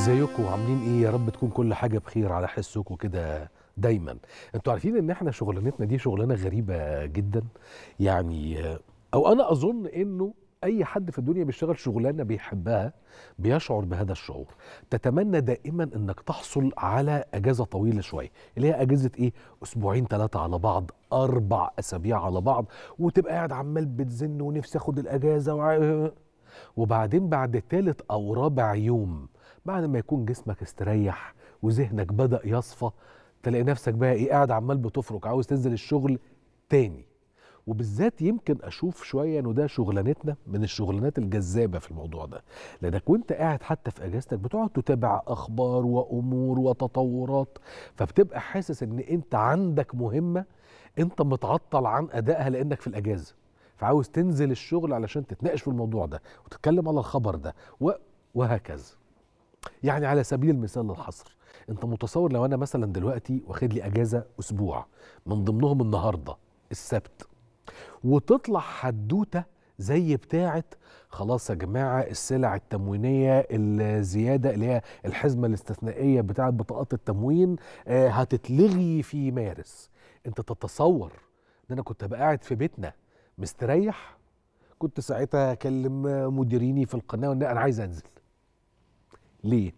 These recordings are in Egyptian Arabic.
ازيكم عاملين ايه يا رب تكون كل حاجه بخير على حسكم كده دايما انتوا عارفين ان احنا شغلانتنا دي شغلانه غريبه جدا يعني آه، او انا اظن انه اي حد في الدنيا بيشتغل شغلانه بيحبها بيشعر بهذا الشعور تتمنى دائما انك تحصل على اجازه طويله شويه اللي هي اجازه ايه اسبوعين ثلاثه على بعض اربع اسابيع على بعض وتبقى قاعد عمال بتزن ونفسي اخد الاجازه وع... وبعدين بعد ثالث او رابع يوم بعد ما يكون جسمك استريح وذهنك بدأ يصفى تلاقي نفسك بقى ايه قاعد عمال بتفرك عاوز تنزل الشغل تاني وبالذات يمكن اشوف شويه انه ده شغلانتنا من الشغلانات الجذابه في الموضوع ده لانك وانت قاعد حتى في اجازتك بتقعد تتابع اخبار وامور وتطورات فبتبقى حاسس ان انت عندك مهمه انت متعطل عن ادائها لانك في الاجازه فعاوز تنزل الشغل علشان تتناقش في الموضوع ده وتتكلم على الخبر ده و... وهكذا يعني على سبيل المثال للحصر انت متصور لو انا مثلا دلوقتي واخد لي اجازه اسبوع من ضمنهم النهارده السبت وتطلع حدوته زي بتاعه خلاص يا جماعه السلع التموينيه الزياده اللي هي الحزمه الاستثنائيه بتاعه بطاقات التموين آه، هتتلغي في مارس انت تتصور ان انا كنت هبقى قاعد في بيتنا مستريح كنت ساعتها اكلم مديريني في القناه وان انا عايز انزل ليه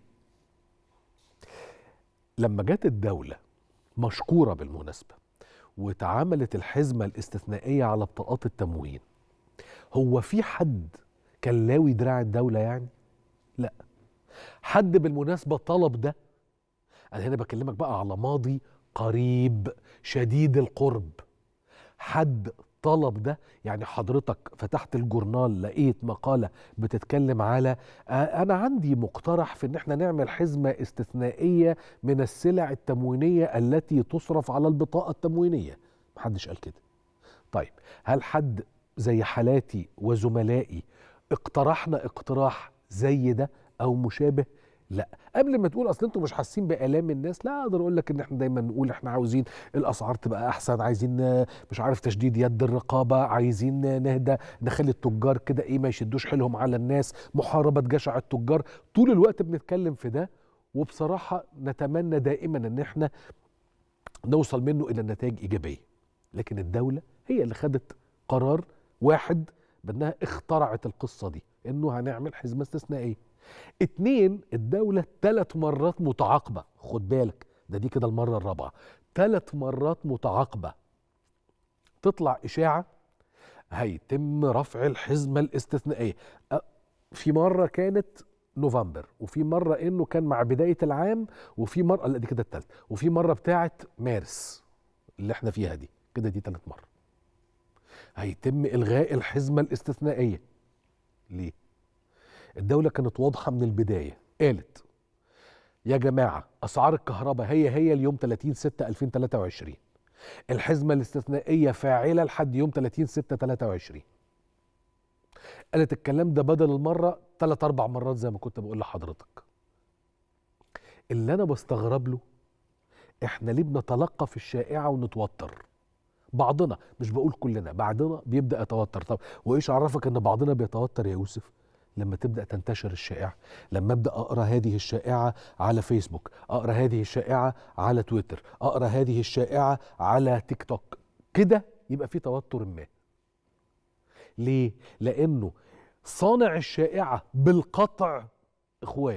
لما جت الدوله مشكوره بالمناسبه واتعملت الحزمه الاستثنائيه على بطاقات التموين هو في حد كان لاوي دراع الدوله يعني لا حد بالمناسبه طلب ده انا هنا بكلمك بقى على ماضي قريب شديد القرب حد طلب ده يعني حضرتك فتحت الجورنال لقيت مقالة بتتكلم على آه، أنا عندي مقترح في إن احنا نعمل حزمة استثنائية من السلع التموينية التي تصرف على البطاقة التموينية محدش قال كده طيب هل حد زي حالاتي وزملائي اقترحنا اقتراح زي ده أو مشابه لا قبل ما تقول اصل انتوا مش حاسين بالام الناس لا اقدر اقول لك ان احنا دايما نقول احنا عاوزين الاسعار تبقى احسن عايزين آه، مش عارف تشديد يد الرقابه عايزين آه، نهدى نخلي التجار كده ايه ما يشدوش حيلهم على الناس محاربه جشع التجار طول الوقت بنتكلم في ده وبصراحه نتمنى دائما ان احنا نوصل منه الى نتائج ايجابيه لكن الدوله هي اللي خدت قرار واحد بانها اخترعت القصه دي انه هنعمل حزمه استثنائيه اتنين الدولة ثلاث مرات متعاقبة خد بالك ده دي كده المرة الرابعة ثلاث مرات متعاقبة تطلع إشاعة هيتم رفع الحزمة الاستثنائية أ- في مرة كانت نوفمبر وفي مرة انه كان مع بداية العام وفي مرة لا دي كده التالتة وفي مرة بتاعت مارس اللي احنا فيها دي كده دي تالت مرة هيتم إلغاء الحزمة الاستثنائية ليه؟ الدولة كانت واضحة من البداية قالت يا جماعة أسعار الكهرباء هي هي اليوم 30 6 2023 الحزمة الاستثنائية فاعلة لحد يوم 30 6 23 قالت الكلام ده بدل المرة ثلاث أربع مرات زي ما كنت بقول لحضرتك اللي أنا بستغرب له إحنا ليه بنتلقى في الشائعة ونتوتر بعضنا مش بقول كلنا بعضنا بيبدأ يتوتر طب وإيش عرفك إن بعضنا بيتوتر يا يوسف لما تبدا تنتشر الشائعه لما ابدا اقرا هذه الشائعه على فيسبوك اقرا هذه الشائعه على تويتر اقرا هذه الشائعه على تيك توك كده يبقى في توتر ما ليه لانه صانع الشائعه بالقطع اخوان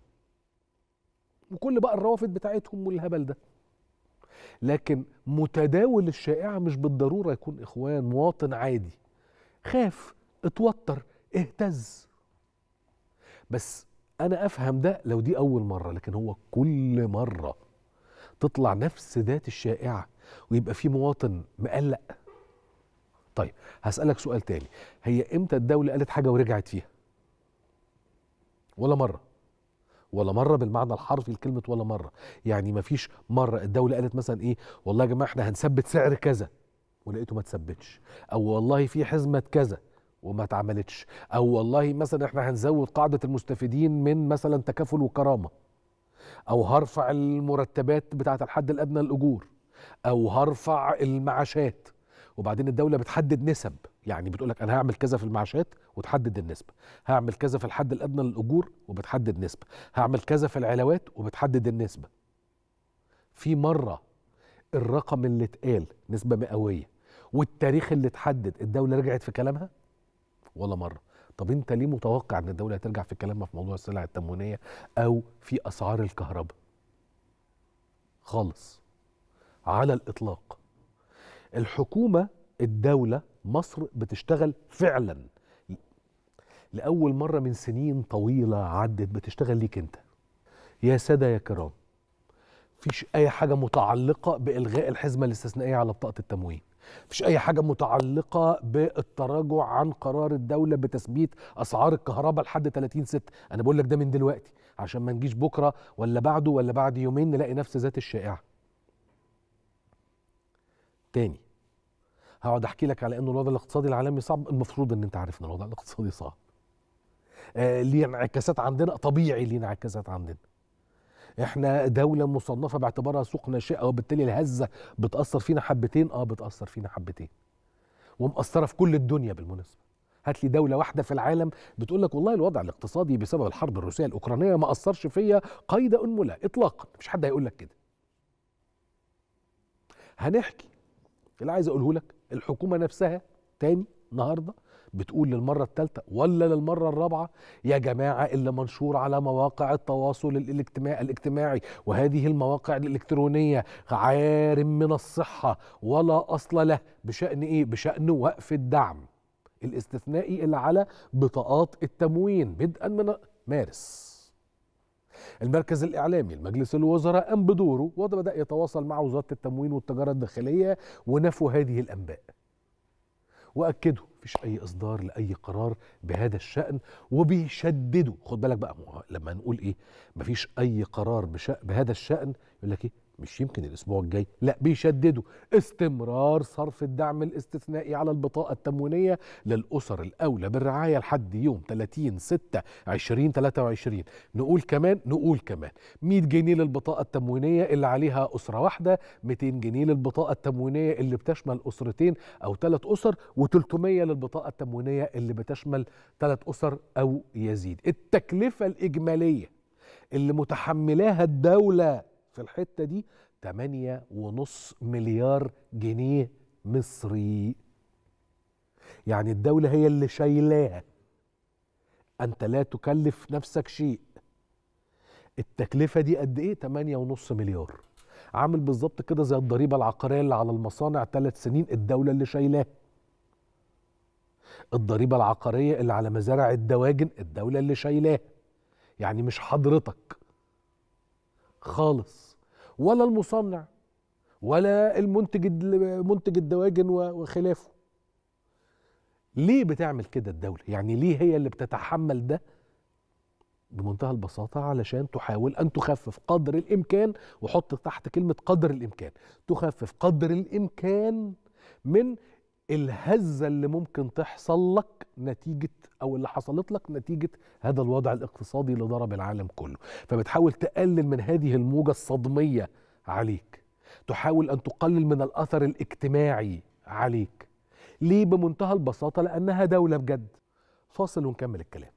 وكل بقى الروافد بتاعتهم والهبل ده لكن متداول الشائعه مش بالضروره يكون اخوان مواطن عادي خاف اتوتر اهتز بس انا افهم ده لو دي اول مره لكن هو كل مره تطلع نفس ذات الشائعه ويبقى في مواطن مقلق طيب هسالك سؤال تاني هي امتى الدوله قالت حاجه ورجعت فيها ولا مره ولا مره بالمعنى الحرفي لكلمه ولا مره يعني ما فيش مره الدوله قالت مثلا ايه والله يا جماعه احنا هنثبت سعر كذا ولقيته ما تثبتش او والله في حزمه كذا وما اتعملتش او والله مثلا احنا هنزود قاعده المستفيدين من مثلا تكافل وكرامه او هرفع المرتبات بتاعه الحد الادنى للاجور او هرفع المعاشات وبعدين الدوله بتحدد نسب يعني بتقول لك انا هعمل كذا في المعاشات وتحدد النسبه هعمل كذا في الحد الادنى للاجور وبتحدد نسبه هعمل كذا في العلاوات وبتحدد النسبه في مره الرقم اللي اتقال نسبه مئويه والتاريخ اللي اتحدد الدوله رجعت في كلامها ولا مره طب انت ليه متوقع ان الدوله هترجع في كلامها في موضوع السلع التموينيه او في اسعار الكهرباء خالص على الاطلاق الحكومه الدوله مصر بتشتغل فعلا لاول مره من سنين طويله عدت بتشتغل ليك انت يا ساده يا كرام فيش اي حاجه متعلقه بالغاء الحزمه الاستثنائيه على بطاقه التموين مفيش اي حاجه متعلقه بالتراجع عن قرار الدوله بتثبيت اسعار الكهرباء لحد 30 6 انا بقول لك ده من دلوقتي عشان ما نجيش بكره ولا بعده ولا بعد يومين نلاقي نفس ذات الشائعه تاني هقعد احكي لك على انه الوضع الاقتصادي العالمي صعب المفروض ان انت عارف ان الوضع الاقتصادي صعب آه ليه انعكاسات عندنا طبيعي ليه انعكاسات عندنا احنا دولة مصنفة باعتبارها سوق ناشئة وبالتالي الهزة بتأثر فينا حبتين اه بتأثر فينا حبتين ومأثرة في كل الدنيا بالمناسبة هات لي دولة واحدة في العالم بتقول لك والله الوضع الاقتصادي بسبب الحرب الروسية الأوكرانية ما أثرش فيا قيد أنملة إطلاقا مفيش حد هيقول لك كده هنحكي اللي عايز أقوله لك الحكومة نفسها تاني النهارده بتقول للمرة الثالثة ولا للمرة الرابعة يا جماعة اللي منشور على مواقع التواصل الاجتماعي, الاجتماعي وهذه المواقع الإلكترونية عار من الصحة ولا أصل له بشأن إيه؟ بشأن وقف الدعم الاستثنائي اللي على بطاقات التموين بدءا من مارس المركز الإعلامي لمجلس الوزراء قام بدوره وبدأ يتواصل مع وزارة التموين والتجارة الداخلية ونفوا هذه الأنباء واكدوا مفيش اي اصدار لاي قرار بهذا الشان وبيشددوا خد بالك بقى لما نقول ايه مفيش اي قرار بهذا الشان يقول لك ايه مش يمكن الاسبوع الجاي لا بيشددوا استمرار صرف الدعم الاستثنائي على البطاقه التموينيه للاسر الاولى بالرعايه لحد يوم 30 6 2023 نقول كمان نقول كمان 100 جنيه للبطاقه التموينيه اللي عليها اسره واحده 200 جنيه للبطاقه التموينيه اللي بتشمل اسرتين او ثلاث اسر و300 للبطاقه التموينيه اللي بتشمل ثلاث اسر او يزيد التكلفه الاجماليه اللي متحملاها الدوله في الحتة دي 8.5 مليار جنيه مصري يعني الدولة هي اللي شايلاها أنت لا تكلف نفسك شيء التكلفة دي قد إيه؟ 8.5 مليار عامل بالظبط كده زي الضريبة العقارية اللي على المصانع ثلاث سنين الدولة اللي شايلاها الضريبة العقارية اللي على مزارع الدواجن الدولة اللي شايلاها يعني مش حضرتك خالص ولا المصنع ولا المنتج منتج الدواجن وخلافه ليه بتعمل كده الدولة يعني ليه هي اللي بتتحمل ده بمنتهى البساطة علشان تحاول أن تخفف قدر الإمكان وحط تحت كلمة قدر الإمكان تخفف قدر الإمكان من الهزة اللي ممكن تحصل لك نتيجة أو اللي حصلت لك نتيجة هذا الوضع الاقتصادي اللي ضرب العالم كله فبتحاول تقلل من هذه الموجة الصدمية عليك تحاول أن تقلل من الأثر الاجتماعي عليك ليه بمنتهى البساطة لأنها دولة بجد فاصل ونكمل الكلام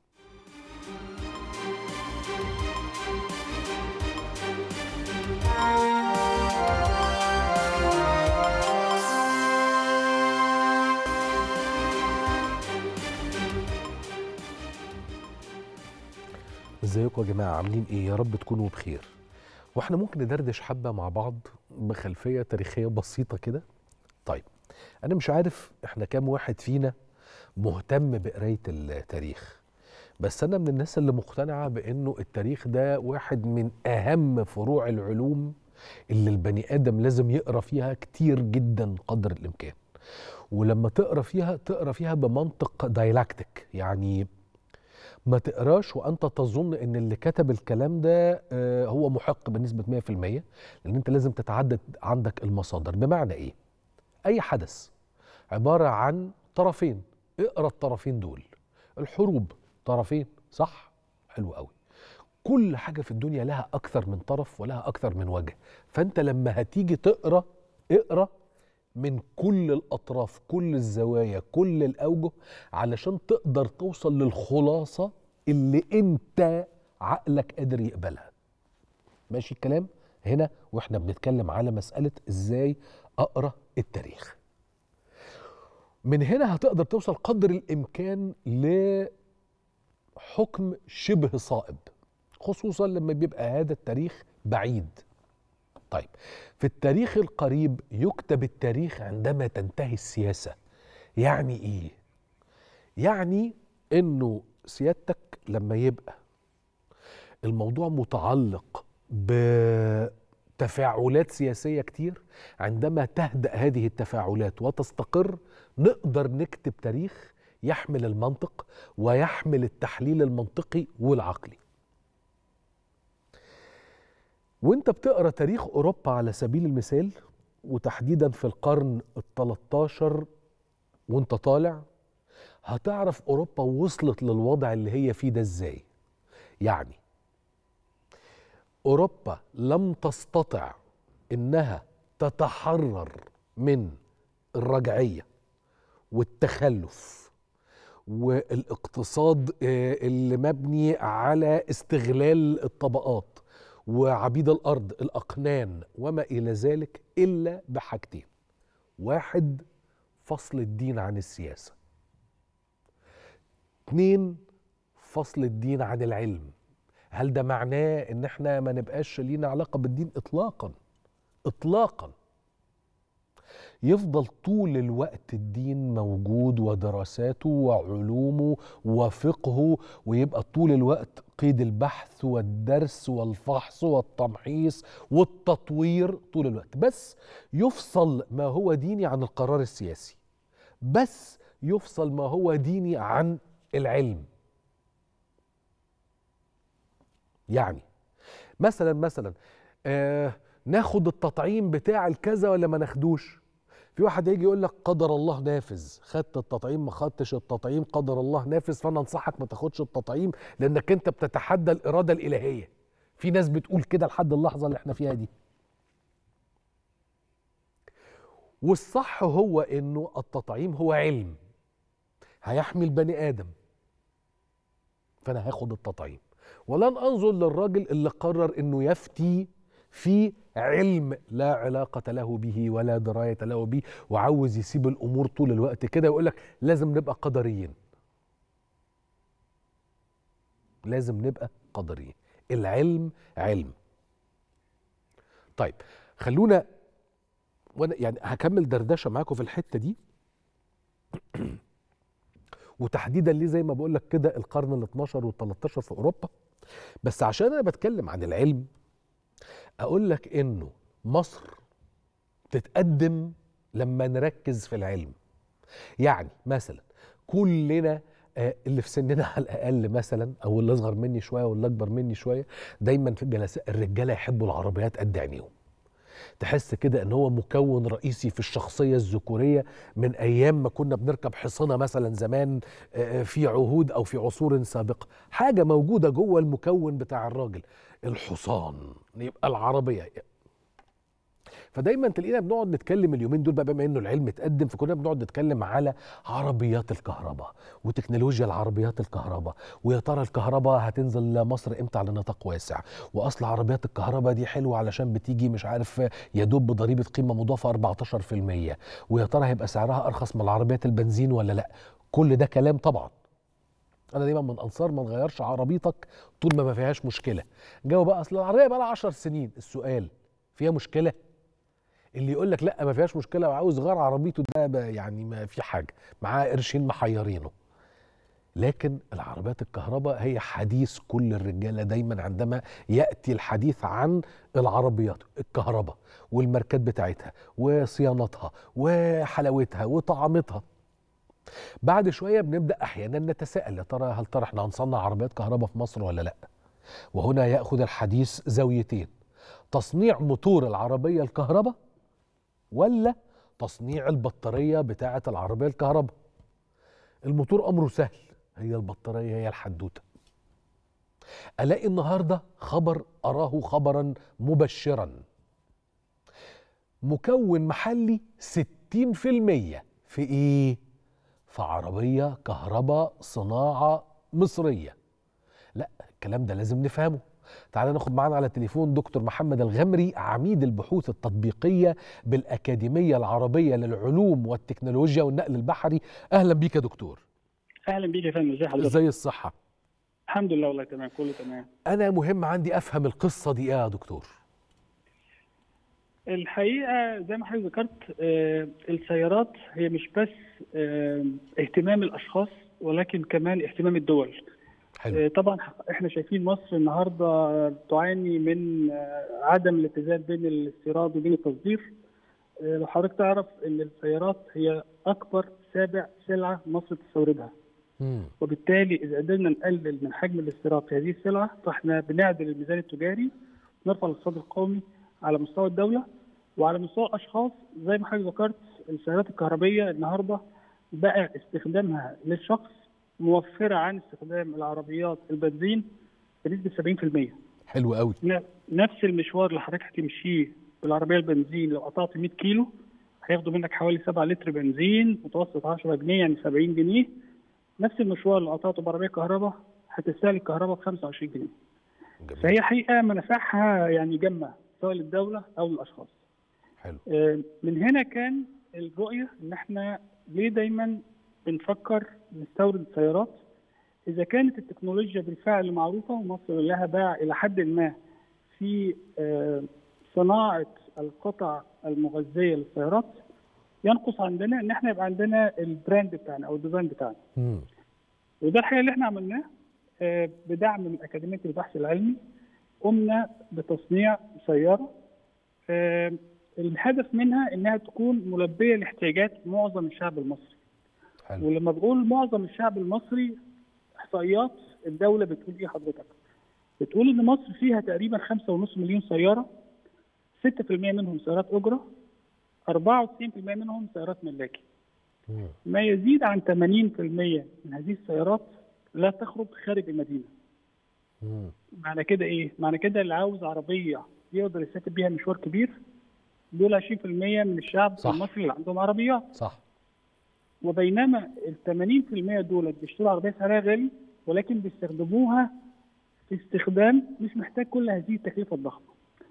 ازيكم يا جماعه عاملين ايه يا رب تكونوا بخير واحنا ممكن ندردش حبه مع بعض بخلفيه تاريخيه بسيطه كده طيب انا مش عارف احنا كام واحد فينا مهتم بقرايه التاريخ بس انا من الناس اللي مقتنعه بانه التاريخ ده واحد من اهم فروع العلوم اللي البني ادم لازم يقرا فيها كتير جدا قدر الامكان ولما تقرا فيها تقرا فيها بمنطق دايلاكتيك يعني ما تقراش وانت تظن ان اللي كتب الكلام ده هو محق بنسبه 100% لان انت لازم تتعدد عندك المصادر بمعنى ايه اي حدث عباره عن طرفين اقرا الطرفين دول الحروب طرفين صح حلو قوي كل حاجه في الدنيا لها اكثر من طرف ولها اكثر من وجه فانت لما هتيجي تقرا اقرا من كل الاطراف كل الزوايا كل الاوجه علشان تقدر توصل للخلاصه اللي انت عقلك قادر يقبلها ماشي الكلام هنا واحنا بنتكلم على مساله ازاي اقرا التاريخ من هنا هتقدر توصل قدر الامكان لحكم شبه صائب خصوصا لما بيبقى هذا التاريخ بعيد طيب في التاريخ القريب يكتب التاريخ عندما تنتهي السياسه يعني ايه يعني انه سيادتك لما يبقى الموضوع متعلق بتفاعلات سياسيه كتير عندما تهدأ هذه التفاعلات وتستقر نقدر نكتب تاريخ يحمل المنطق ويحمل التحليل المنطقي والعقلي وانت بتقرا تاريخ اوروبا على سبيل المثال وتحديدا في القرن ال13 وانت طالع هتعرف اوروبا وصلت للوضع اللي هي فيه ده ازاي يعني اوروبا لم تستطع انها تتحرر من الرجعيه والتخلف والاقتصاد اللي مبني على استغلال الطبقات وعبيد الارض الاقنان وما الى ذلك الا بحاجتين واحد فصل الدين عن السياسه اتنين فصل الدين عن العلم هل ده معناه ان احنا ما نبقاش لينا علاقه بالدين اطلاقا اطلاقا يفضل طول الوقت الدين موجود ودراساته وعلومه وفقهه ويبقى طول الوقت قيد البحث والدرس والفحص والتمحيص والتطوير طول الوقت بس يفصل ما هو ديني عن القرار السياسي بس يفصل ما هو ديني عن العلم يعني مثلا مثلا آه ناخد التطعيم بتاع الكذا ولا ما ناخدوش في واحد يجي يقول لك قدر الله نافذ خدت التطعيم ما خدتش التطعيم قدر الله نافذ فانا انصحك ما تاخدش التطعيم لانك انت بتتحدى الاراده الالهيه في ناس بتقول كده لحد اللحظه اللي احنا فيها دي والصح هو انه التطعيم هو علم هيحمي البني ادم فانا هاخد التطعيم ولن انظر للراجل اللي قرر انه يفتي في علم لا علاقة له به ولا دراية له به وعاوز يسيب الأمور طول الوقت كده ويقول لك لازم نبقى قدريين لازم نبقى قدريين العلم علم طيب خلونا وانا يعني هكمل دردشه معاكم في الحته دي وتحديدا ليه زي ما بقول لك كده القرن ال 12 وال 13 في اوروبا بس عشان انا بتكلم عن العلم اقول لك انه مصر تتقدم لما نركز في العلم يعني مثلا كلنا اللي في سننا على الاقل مثلا او اللي اصغر مني شويه واللي اكبر مني شويه دايما في الجلسات الرجاله يحبوا العربيات قد عينيهم تحس كده ان هو مكون رئيسي في الشخصيه الذكوريه من ايام ما كنا بنركب حصنه مثلا زمان في عهود او في عصور سابقه حاجه موجوده جوه المكون بتاع الراجل الحصان يبقى العربيه فدايما تلاقينا بنقعد نتكلم اليومين دول بقى بما انه العلم اتقدم فكنا بنقعد نتكلم على عربيات الكهرباء وتكنولوجيا العربيات الكهرباء ويا ترى الكهرباء هتنزل مصر امتى على نطاق واسع واصل عربيات الكهرباء دي حلوه علشان بتيجي مش عارف يا دوب بضريبه قيمه مضافه 14% ويا ترى هيبقى سعرها ارخص من العربيات البنزين ولا لا كل ده كلام طبعا انا دايما من انصار ما نغيرش عربيتك طول ما ما فيهاش مشكله جاوب بقى اصل العربيه بقى لها 10 سنين السؤال فيها مشكله اللي يقول لك لا ما فيهاش مشكله وعاوز يغير عربيته ده يعني ما في حاجه معاه قرشين محيرينه لكن العربيات الكهرباء هي حديث كل الرجاله دايما عندما ياتي الحديث عن العربيات الكهرباء والماركات بتاعتها وصيانتها وحلاوتها وطعامتها بعد شويه بنبدا احيانا نتساءل يا ترى هل ترى احنا هنصنع عربيات كهرباء في مصر ولا لا وهنا ياخذ الحديث زاويتين تصنيع موتور العربيه الكهرباء ولا تصنيع البطاريه بتاعه العربيه الكهرباء الموتور امره سهل هي البطاريه هي الحدوته الاقي النهارده خبر اراه خبرا مبشرا مكون محلي 60 في ايه في عربيه كهرباء صناعه مصريه لا الكلام ده لازم نفهمه تعالى ناخد معانا على التليفون دكتور محمد الغمري عميد البحوث التطبيقيه بالاكاديميه العربيه للعلوم والتكنولوجيا والنقل البحري اهلا بيك يا دكتور اهلا بيك يا فندم ازي حضرتك ازاي الصحه الحمد لله والله تمام كله تمام انا مهم عندي افهم القصه دي ايه يا دكتور الحقيقه زي ما حضرتك ذكرت آه السيارات هي مش بس آه اهتمام الاشخاص ولكن كمان اهتمام الدول حلو آه طبعا احنا شايفين مصر النهارده تعاني من آه عدم الاتزان بين الاستيراد وبين التصدير آه لو حضرتك تعرف ان السيارات هي اكبر سابع سلعه مصر تستوردها مم. وبالتالي اذا قدرنا نقلل من حجم الاستيراد في هذه السلعه فاحنا بنعدل الميزان التجاري نرفع الاقتصاد القومي على مستوى الدوله وعلى مستوى الاشخاص زي ما حضرتك ذكرت السيارات الكهربيه النهارده بقى استخدامها للشخص موفره عن استخدام العربيات البنزين بنسبه 70% حلو قوي ن- نفس المشوار اللي حضرتك هتمشيه بالعربيه البنزين لو قطعت 100 كيلو هياخدوا منك حوالي 7 لتر بنزين متوسط 10 جنيه يعني 70 جنيه نفس المشوار اللي قطعته بعربيه كهرباء هتستهلك كهرباء ب 25 جنيه جميل فهي حقيقه منافعها يعني جمه سواء للدوله او للاشخاص حلو آه، من هنا كان الرؤيه ان احنا ليه دايما بنفكر نستورد سيارات اذا كانت التكنولوجيا بالفعل معروفه ومصر لها باع الى حد ما في آه، صناعه القطع المغذيه للسيارات ينقص عندنا ان احنا يبقى عندنا البراند بتاعنا او الديزاين بتاعنا مم. وده الحقيقه اللي احنا عملناه آه، بدعم من اكاديميه البحث العلمي قمنا بتصنيع سياره آه، الهدف منها انها تكون ملبيه لاحتياجات معظم الشعب المصري حلو ولما بقول معظم الشعب المصري احصائيات الدوله بتقول ايه حضرتك؟ بتقول ان مصر فيها تقريبا 5.5 مليون سياره 6% منهم سيارات اجره 94% منهم سيارات ملاكي مم. ما يزيد عن 80% من هذه السيارات لا تخرج خارج المدينه مم. معنى كده ايه؟ معنى كده اللي عاوز عربيه يقدر يسافر بيها مشوار كبير دول 20% من الشعب صح. المصري اللي عندهم عربيات صح وبينما ال 80% دول بيشتروا عربيه سعرها غالي ولكن بيستخدموها في استخدام مش محتاج كل هذه التكلفه الضخمه.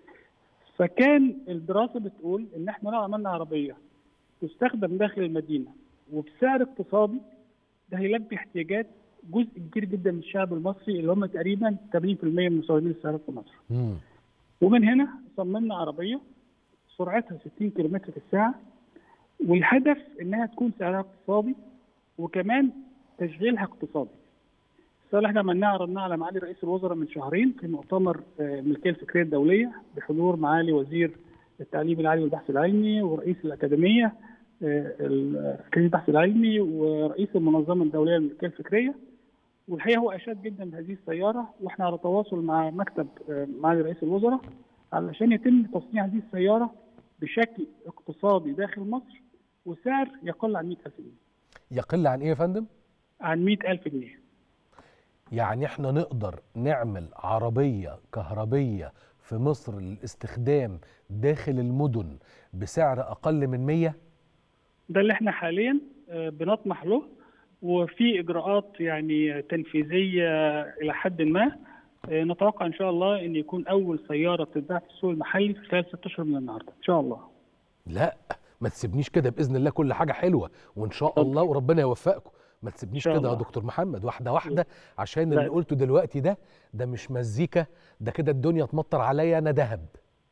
فكان الدراسه بتقول ان احنا لو عملنا عربيه تستخدم داخل المدينه وبسعر اقتصادي ده هيلبي احتياجات جزء كبير جدا من الشعب المصري اللي هم تقريبا 80% من مستخدمين السيارات في مصر. مم. ومن هنا صممنا عربيه سرعتها 60 كم في الساعه والهدف انها تكون سعرها اقتصادي وكمان تشغيلها اقتصادي. السؤال اللي احنا عملناه عرضناه على معالي رئيس الوزراء من شهرين في مؤتمر آه، الملكيه الفكريه الدوليه بحضور معالي وزير التعليم العالي والبحث العلمي ورئيس الاكاديميه آه، ال- اكاديميه البحث العلمي ورئيس المنظمه الدوليه للملكيه الفكريه والحقيقه هو اشاد جدا بهذه السياره واحنا على تواصل مع مكتب آه، معالي رئيس الوزراء علشان يتم تصنيع هذه السياره بشكل اقتصادي داخل مصر وسعر يقل عن 100000 جنيه يقل عن ايه يا فندم عن 100000 جنيه يعني احنا نقدر نعمل عربية كهربية في مصر للاستخدام داخل المدن بسعر أقل من 100 ده اللي احنا حاليا آه، بنطمح له وفي اجراءات يعني تنفيذيه الى حد ما آه، نتوقع ان شاء الله ان يكون اول سياره تتباع في السوق المحلي في خلال ست اشهر من النهارده ان شاء الله لا ما تسيبنيش كده بإذن الله كل حاجة حلوة وإن شاء اتفضل. الله وربنا يوفقكم ما تسيبنيش إن شاء كده يا الله. دكتور محمد واحدة واحدة عشان لا. اللي قلته دلوقتي ده ده مش مزيكا ده كده الدنيا تمطر عليا أنا دهب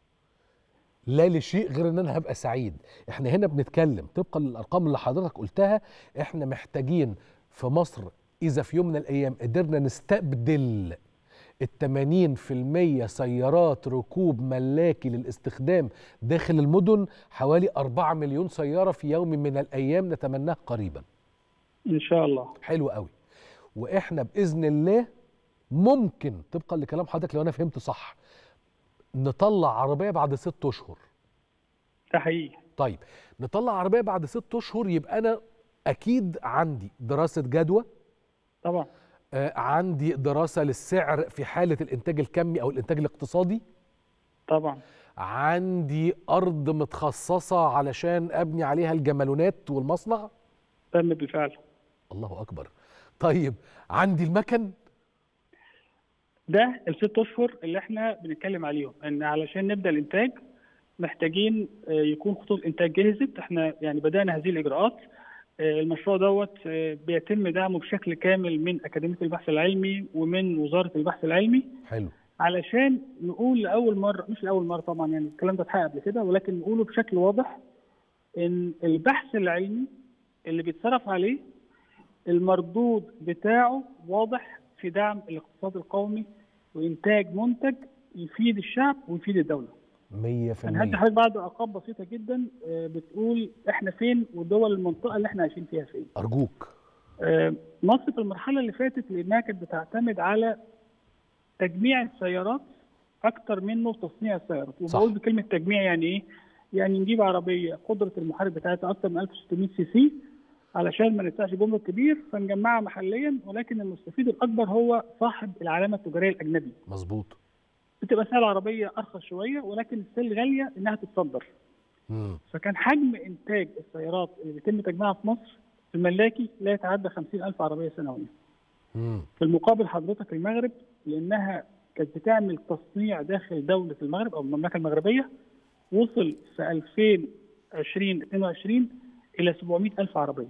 لا لشيء غير ان انا هبقى سعيد احنا هنا بنتكلم طبقا للارقام اللي حضرتك قلتها احنا محتاجين في مصر اذا في يوم من الايام قدرنا نستبدل ال 80% سيارات ركوب ملاكي للاستخدام داخل المدن حوالي 4 مليون سيارة في يوم من الأيام نتمناه قريبا ان شاء الله حلو قوي وإحنا بإذن الله ممكن طبقا لكلام حضرتك لو أنا فهمت صح نطلع عربية بعد ست أشهر ده حقيقي طيب نطلع عربية بعد ست أشهر يبقى أنا أكيد عندي دراسة جدوى طبعا آه، عندي دراسة للسعر في حالة الإنتاج الكمي أو الإنتاج الاقتصادي طبعا عندي ارض متخصصه علشان ابني عليها الجمالونات والمصنع تم بالفعل الله اكبر طيب عندي المكن ده الست اشهر اللي احنا بنتكلم عليهم ان علشان نبدا الانتاج محتاجين آه، يكون خطوط الانتاج جهزت احنا يعني بدانا هذه الاجراءات آه، المشروع دوت آه، بيتم دعمه بشكل كامل من اكاديميه البحث العلمي ومن وزاره البحث العلمي حلو علشان نقول لاول مره مش لاول مره طبعا يعني الكلام ده اتحقق قبل كده ولكن نقوله بشكل واضح ان البحث العلمي اللي بيتصرف عليه المردود بتاعه واضح في دعم الاقتصاد القومي وانتاج منتج يفيد الشعب ويفيد الدوله. 100% انا هدي حضرتك بعض ارقام بسيطه جدا آه، بتقول احنا فين ودول المنطقه اللي احنا عايشين فيها فين. ارجوك آه، مصر في المرحله اللي فاتت لانها كانت بتعتمد على تجميع السيارات اكتر منه تصنيع السيارات صح. وبقول بكلمه تجميع يعني ايه يعني نجيب عربيه قدره المحرك بتاعتها اكتر من 1600 سي سي علشان ما ندفعش جمرك كبير فنجمعها محليا ولكن المستفيد الاكبر هو صاحب العلامه التجاريه الاجنبي مظبوط بتبقى سعر العربيه ارخص شويه ولكن ستيل غاليه انها تتصدر مم. فكان حجم انتاج السيارات اللي بيتم تجميعها في مصر الملاكي لا يتعدى 50000 عربيه سنويا مم. في المقابل حضرتك المغرب لانها كانت بتعمل تصنيع داخل دوله المغرب او المملكه المغربيه وصل في 2020 22 الى 700 الف عربيه.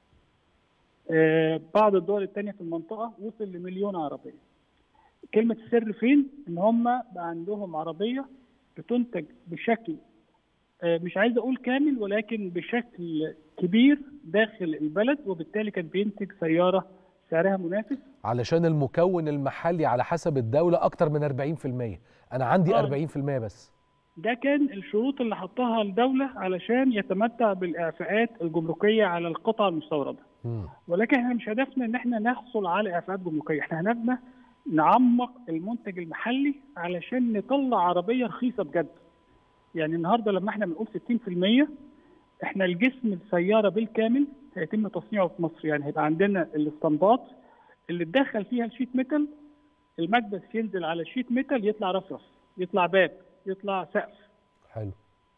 آه بعض الدول الثانيه في المنطقه وصل لمليون عربيه. كلمه السر فين؟ ان هم بقى عندهم عربيه بتنتج بشكل آه مش عايز اقول كامل ولكن بشكل كبير داخل البلد وبالتالي كان بينتج سياره سعرها منافس علشان المكون المحلي على حسب الدوله اكتر من 40% انا عندي آه. 40% بس ده كان الشروط اللي حطها الدولة علشان يتمتع بالإعفاءات الجمركية على القطع المستوردة مم. ولكن احنا مش هدفنا ان احنا نحصل على إعفاءات جمركية احنا هدفنا نعمق المنتج المحلي علشان نطلع عربية رخيصة بجد يعني النهاردة لما احنا بنقول 60% احنا الجسم السيارة بالكامل هيتم تصنيعه في مصر يعني هيبقى عندنا الاستنباط اللي تدخل فيها الشيت ميتال المكبس ينزل على الشيت ميتال يطلع رفرف يطلع باب يطلع سقف حلو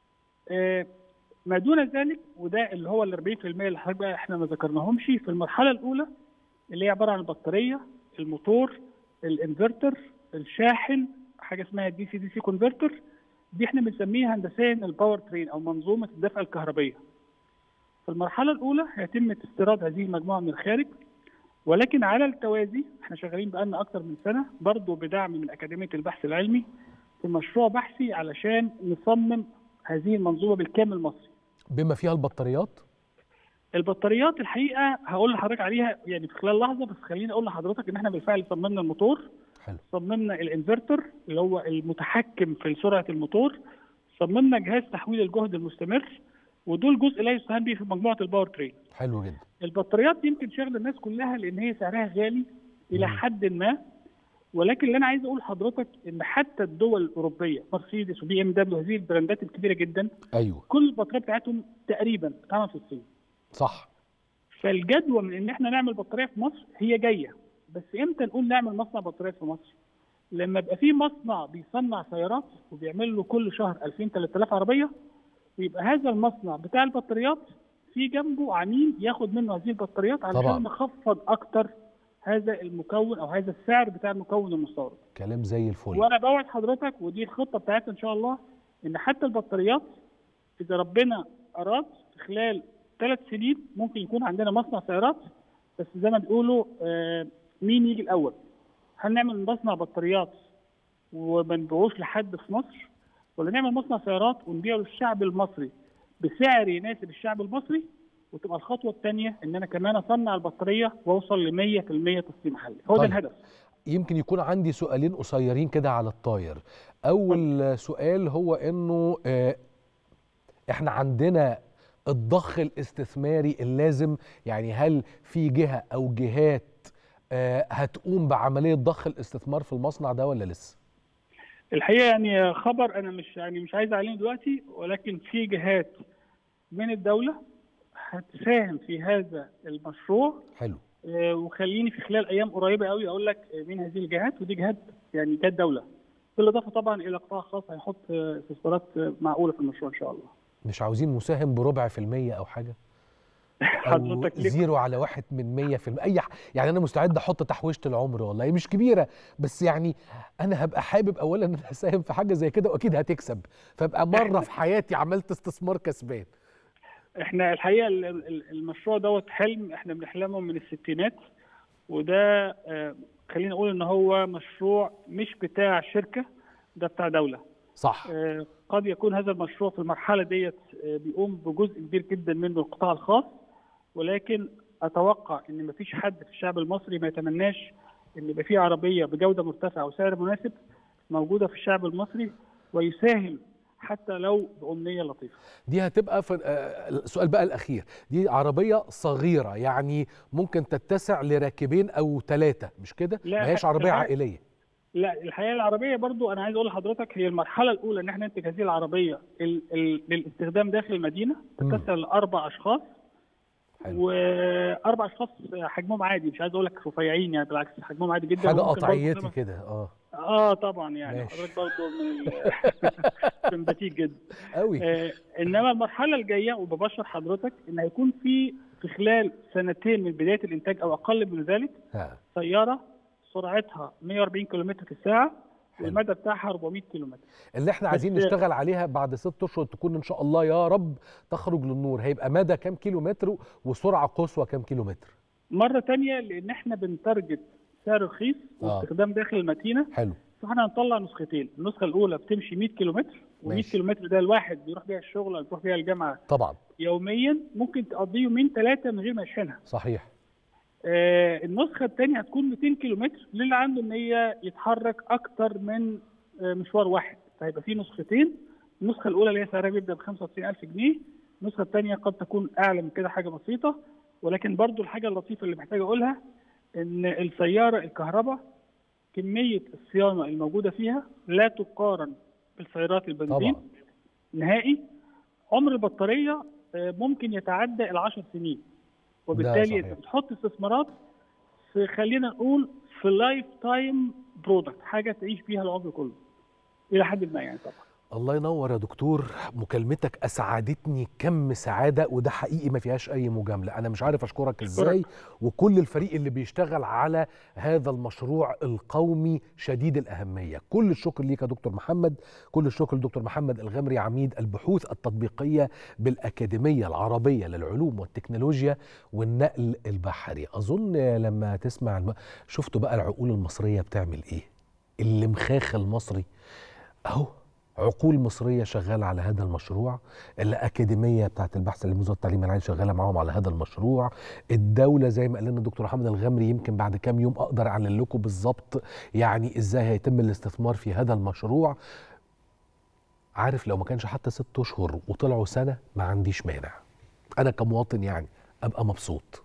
آه، ما دون ذلك وده اللي هو ال 40% اللي حضرتك بقى احنا ما ذكرناهمش في المرحله الاولى اللي هي عباره عن البطاريه الموتور الانفرتر الشاحن حاجه اسمها دي سي دي سي كونفرتر دي احنا بنسميها هندسيا الباور ترين او منظومه الدفع الكهربيه في المرحله الاولى هيتم استيراد هذه المجموعه من الخارج ولكن على التوازي احنا شغالين بقالنا اكتر من سنه برضه بدعم من اكاديميه البحث العلمي في مشروع بحثي علشان نصمم هذه المنظومه بالكامل مصري. بما فيها البطاريات البطاريات الحقيقه هقول لحضرتك عليها يعني في خلال لحظه بس خليني اقول لحضرتك ان احنا بالفعل صممنا الموتور حلو صممنا الانفرتر اللي هو المتحكم في سرعه الموتور صممنا جهاز تحويل الجهد المستمر ودول جزء لا يستهان به في مجموعه الباور ترين. حلو جدا البطاريات يمكن شغل الناس كلها لان هي سعرها غالي الى مم. حد ما ولكن اللي انا عايز اقول لحضرتك ان حتى الدول الاوروبيه مرسيدس وبي ام دبليو هذه البراندات الكبيره جدا ايوه كل البطاريات بتاعتهم تقريبا بتتعمل في الصين صح فالجدوى من ان احنا نعمل بطاريه في مصر هي جايه بس امتى نقول نعمل مصنع بطاريات في مصر؟ لما يبقى في مصنع بيصنع سيارات وبيعمل له كل شهر 2000 3000 عربيه ويبقى هذا المصنع بتاع البطاريات في جنبه عميل ياخد منه هذه البطاريات طبعاً. علشان نخفض اكتر هذا المكون او هذا السعر بتاع المكون المستورد. كلام زي الفل وانا بوعد حضرتك ودي الخطه بتاعتنا ان شاء الله ان حتى البطاريات اذا ربنا اراد في خلال ثلاث سنين ممكن يكون عندنا مصنع سيارات بس زي ما بيقولوا آه، مين يجي الاول؟ هل نعمل مصنع بطاريات وما نبيعوش لحد في مصر ولا نعمل مصنع سيارات ونبيعه للشعب المصري بسعر يناسب الشعب المصري وتبقى الخطوه الثانيه ان انا كمان اصنع البطاريه واوصل ل 100% تصنيع محلي هو ده طيب. الهدف يمكن يكون عندي سؤالين قصيرين كده على الطاير اول سؤال هو انه آه، احنا عندنا الضخ الاستثماري اللازم يعني هل في جهة او جهات آه، هتقوم بعملية ضخ الاستثمار في المصنع ده ولا لسه الحقيقه يعني خبر انا مش يعني مش عايز اعلنه دلوقتي ولكن في جهات من الدوله هتساهم في هذا المشروع حلو آه، وخليني في خلال ايام قريبه قوي اقول لك آه، مين هذه الجهات ودي جهات يعني جهات دوله بالاضافه طبعا الى قطاع خاص هيحط استثمارات معقوله في المشروع ان شاء الله. مش عاوزين مساهم بربع في المية او حاجه او حضرتك ليه زيرو على واحد من مية في المية اي ح... يعني انا مستعد احط تحويشه العمر والله هي مش كبيره بس يعني انا هبقى حابب اولا ان انا اساهم في حاجه زي كده واكيد هتكسب فابقى مره في حياتي عملت استثمار كسبان احنا الحقيقه ال- ال- المشروع دوت حلم احنا بنحلمه من الستينات وده آه، خلينا نقول ان هو مشروع مش بتاع شركه ده بتاع دوله صح آه، قد يكون هذا المشروع في المرحله ديت آه، بيقوم بجزء كبير جدا منه القطاع الخاص ولكن اتوقع ان مفيش حد في الشعب المصري ما يتمناش ان يبقى في عربيه بجوده مرتفعه وسعر مناسب موجوده في الشعب المصري ويساهم حتى لو بامنيه لطيفه. دي هتبقى في آه، السؤال بقى الاخير دي عربيه صغيره يعني ممكن تتسع لراكبين او ثلاثه مش كده لا، ما هيش عربيه الحقيقة- عائليه لا الحقيقه العربيه برضو انا عايز اقول لحضرتك هي المرحله الاولى ان احنا ننتج هذه العربيه ال- ال- للاستخدام داخل المدينه مم. تتسع لاربع اشخاص حلو. واربع اشخاص حجمهم عادي مش عايز اقول لك رفيعين يعني بالعكس حجمهم عادي جدا حاجه وممكن برضو قطعيتي زي ما- كده اه اه طبعا يعني ماشي. حضرتك برضو من ال- سمباتيك جدا قوي آه انما المرحله الجايه وببشر حضرتك ان هيكون في في خلال سنتين من بدايه الانتاج او اقل من ذلك ها سياره سرعتها 140 كم في الساعه حلو. والمدى بتاعها 400 كيلومتر اللي احنا بس- عايزين نشتغل عليها بعد ست اشهر تكون ان شاء الله يا رب تخرج للنور هيبقى مدى كام كيلو متر وسرعه قصوى كام كيلو متر مره تانية لان احنا بنترجت سعر رخيص آه. واستخدام داخل المدينه حلو فاحنا هنطلع نسختين النسخه الاولى بتمشي 100 كيلومتر و100 ماشي. كيلومتر ده الواحد بيروح بيها الشغل او بيروح بيها الجامعه طبعا يوميا ممكن تقضيه يومين ثلاثه من غير ما يشحنها صحيح آه النسخه الثانيه هتكون 200 كيلومتر للي عنده ان هي يتحرك اكتر من آه مشوار واحد فهيبقى في نسختين النسخه الاولى اللي هي سعرها بيبدا ب 95000 جنيه النسخه الثانيه قد تكون اعلى من كده حاجه بسيطه ولكن برضو الحاجه اللطيفه اللي محتاج اقولها ان السياره الكهرباء كميه الصيانه الموجوده فيها لا تقارن بالسيارات البنزين طبعا نهائي عمر البطاريه آه، ممكن يتعدى ال 10 سنين وبالتالي صحيح. انت بتحط استثمارات في خلينا نقول في لايف تايم برودكت حاجه تعيش بيها العمر كله الى حد ما يعني طبعا الله ينور يا دكتور مكالمتك اسعدتني كم سعاده وده حقيقي ما فيهاش اي مجامله انا مش عارف اشكرك ازاي وكل الفريق اللي بيشتغل على هذا المشروع القومي شديد الاهميه كل الشكر ليك يا دكتور محمد كل الشكر لدكتور محمد الغمري عميد البحوث التطبيقيه بالاكاديميه العربيه للعلوم والتكنولوجيا والنقل البحري اظن لما تسمع الم... شفتوا بقى العقول المصريه بتعمل ايه اللي مخاخ المصري اهو عقول مصرية شغالة على هذا المشروع الأكاديمية بتاعت البحث العلمي وزارة التعليم العالي شغالة معاهم على هذا المشروع الدولة زي ما قال لنا الدكتور محمد الغمري يمكن بعد كام يوم أقدر أعلن لكم بالظبط يعني إزاي هيتم الاستثمار في هذا المشروع عارف لو ما كانش حتى ست أشهر وطلعوا سنة ما عنديش مانع أنا كمواطن يعني أبقى مبسوط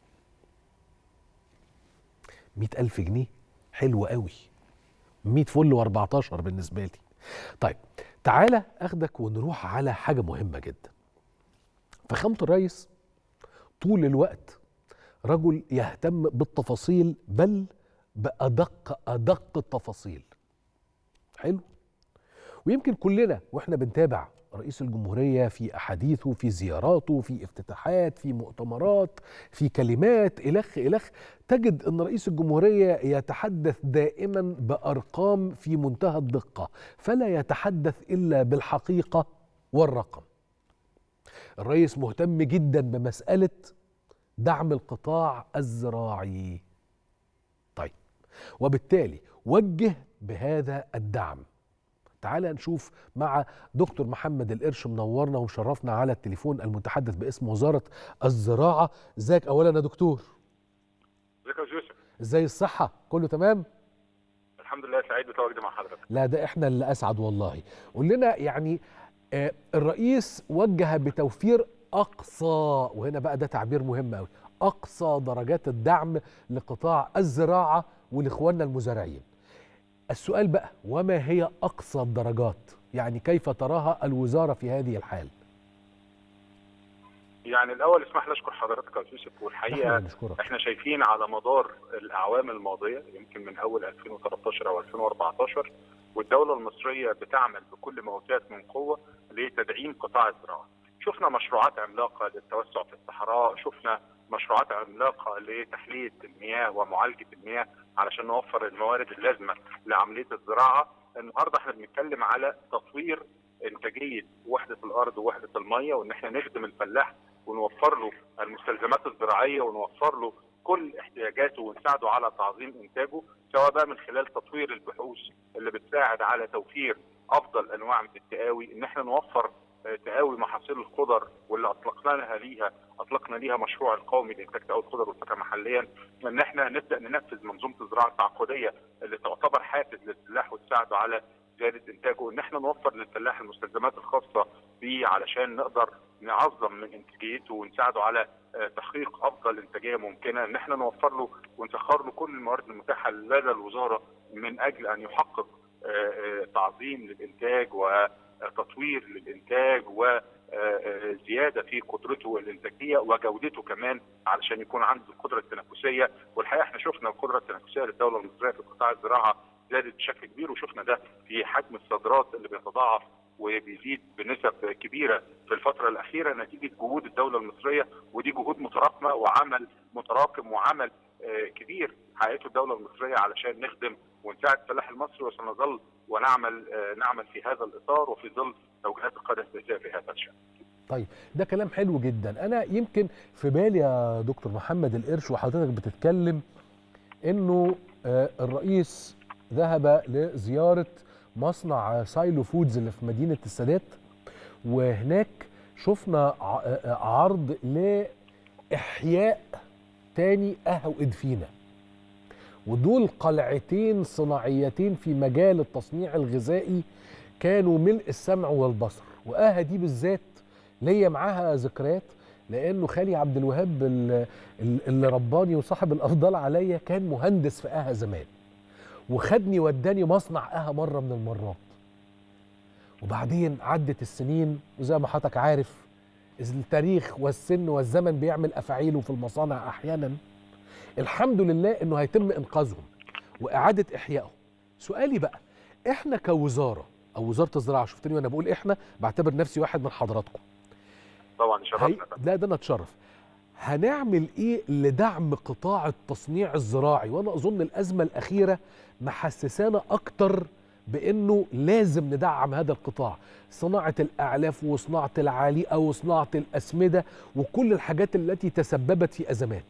مئة ألف جنيه حلو قوي 100 فل و14 بالنسبة لي طيب تعالى اخدك ونروح على حاجه مهمه جدا فخامه الرئيس طول الوقت رجل يهتم بالتفاصيل بل بادق ادق التفاصيل حلو ويمكن كلنا واحنا بنتابع رئيس الجمهوريه في احاديثه في زياراته في افتتاحات في مؤتمرات في كلمات الخ الخ تجد ان رئيس الجمهوريه يتحدث دائما بارقام في منتهى الدقه فلا يتحدث الا بالحقيقه والرقم الرئيس مهتم جدا بمساله دعم القطاع الزراعي طيب وبالتالي وجه بهذا الدعم تعال نشوف مع دكتور محمد القرش منورنا ومشرفنا على التليفون المتحدث باسم وزاره الزراعه ازيك اولا يا دكتور ازيك يا أستاذ يوسف ازاي الصحه كله تمام الحمد لله سعيد بتواجدي مع حضرتك لا ده احنا اللي اسعد والله قول لنا يعني آه الرئيس وجه بتوفير اقصى وهنا بقى ده تعبير مهم قوي اقصى درجات الدعم لقطاع الزراعه ولاخواننا المزارعين السؤال بقى وما هي اقصى الدرجات يعني كيف تراها الوزاره في هذه الحال يعني الاول اسمح لي اشكر حضرتك يا أستاذ يوسف احنا والحقيقه نشكرك احنا شايفين على مدار الاعوام الماضيه يمكن من اول 2013 او 2014 والدوله المصريه بتعمل بكل ما اوتيت من قوه لتدعيم قطاع الزراعه. شفنا مشروعات عملاقه للتوسع في الصحراء، شفنا مشروعات عملاقه لتحليه المياه ومعالجه المياه علشان نوفر الموارد اللازمه لعمليه الزراعه. النهارده احنا بنتكلم على تطوير انتاجيه وحده الارض ووحده الميه وان احنا نخدم الفلاح ونوفر له المستلزمات الزراعيه ونوفر له كل احتياجاته ونساعده على تعظيم انتاجه سواء بقى من خلال تطوير البحوث اللي بتساعد على توفير افضل انواع من التقاوي ان احنا نوفر تقاوي محاصيل الخضر واللي اطلقنا ليها اطلقنا ليها مشروع القومي لانتاج تقاوي الخضر والفاكهه محليا ان احنا نبدا ننفذ منظومه الزراعه التعاقديه اللي تعتبر حافز للفلاح وتساعده على زياده انتاجه ان احنا نوفر للفلاح المستلزمات الخاصه بيه علشان نقدر نعظم من انتاجيته ونساعده على تحقيق افضل انتاجيه ممكنه ان احنا نوفر له ونسخر له كل الموارد المتاحه لدى الوزاره من اجل ان يحقق تعظيم للانتاج وتطوير للانتاج وزياده في قدرته الانتاجيه وجودته كمان علشان يكون عنده القدره التنافسيه والحقيقه احنا شفنا القدره التنافسيه للدوله المصريه في قطاع الزراعه زادت بشكل كبير وشفنا ده في حجم الصادرات اللي بيتضاعف وبيزيد بنسب كبيره في الفتره الاخيره نتيجه جهود الدوله المصريه ودي جهود متراكمه وعمل متراكم وعمل كبير حققته الدوله المصريه علشان نخدم ونساعد الفلاح المصري وسنظل ونعمل نعمل في هذا الاطار وفي ظل توجيهات القاده السياسيه في هذا الشان. طيب ده كلام حلو جدا انا يمكن في بالي يا دكتور محمد القرش وحضرتك بتتكلم انه الرئيس ذهب لزياره مصنع سايلو فودز اللي في مدينه السادات وهناك شفنا عرض لاحياء تاني اهو ادفينا ودول قلعتين صناعيتين في مجال التصنيع الغذائي كانوا ملء السمع والبصر واها دي بالذات ليا معاها ذكريات لانه خالي عبد الوهاب اللي رباني وصاحب الافضل عليا كان مهندس في اها زمان وخدني وداني مصنع اها مره من المرات وبعدين عدت السنين وزي ما حضرتك عارف التاريخ والسن والزمن بيعمل افاعيله في المصانع احيانا الحمد لله انه هيتم انقاذهم واعاده احيائهم سؤالي بقى احنا كوزاره او وزاره الزراعه شفتني وانا بقول احنا بعتبر نفسي واحد من حضراتكم طبعا شرفنا لا ده انا اتشرف هنعمل ايه لدعم قطاع التصنيع الزراعي وانا اظن الازمه الاخيره محسسانا اكتر بانه لازم ندعم هذا القطاع صناعه الاعلاف وصناعه العاليقه وصناعه الاسمده وكل الحاجات التي تسببت في ازمات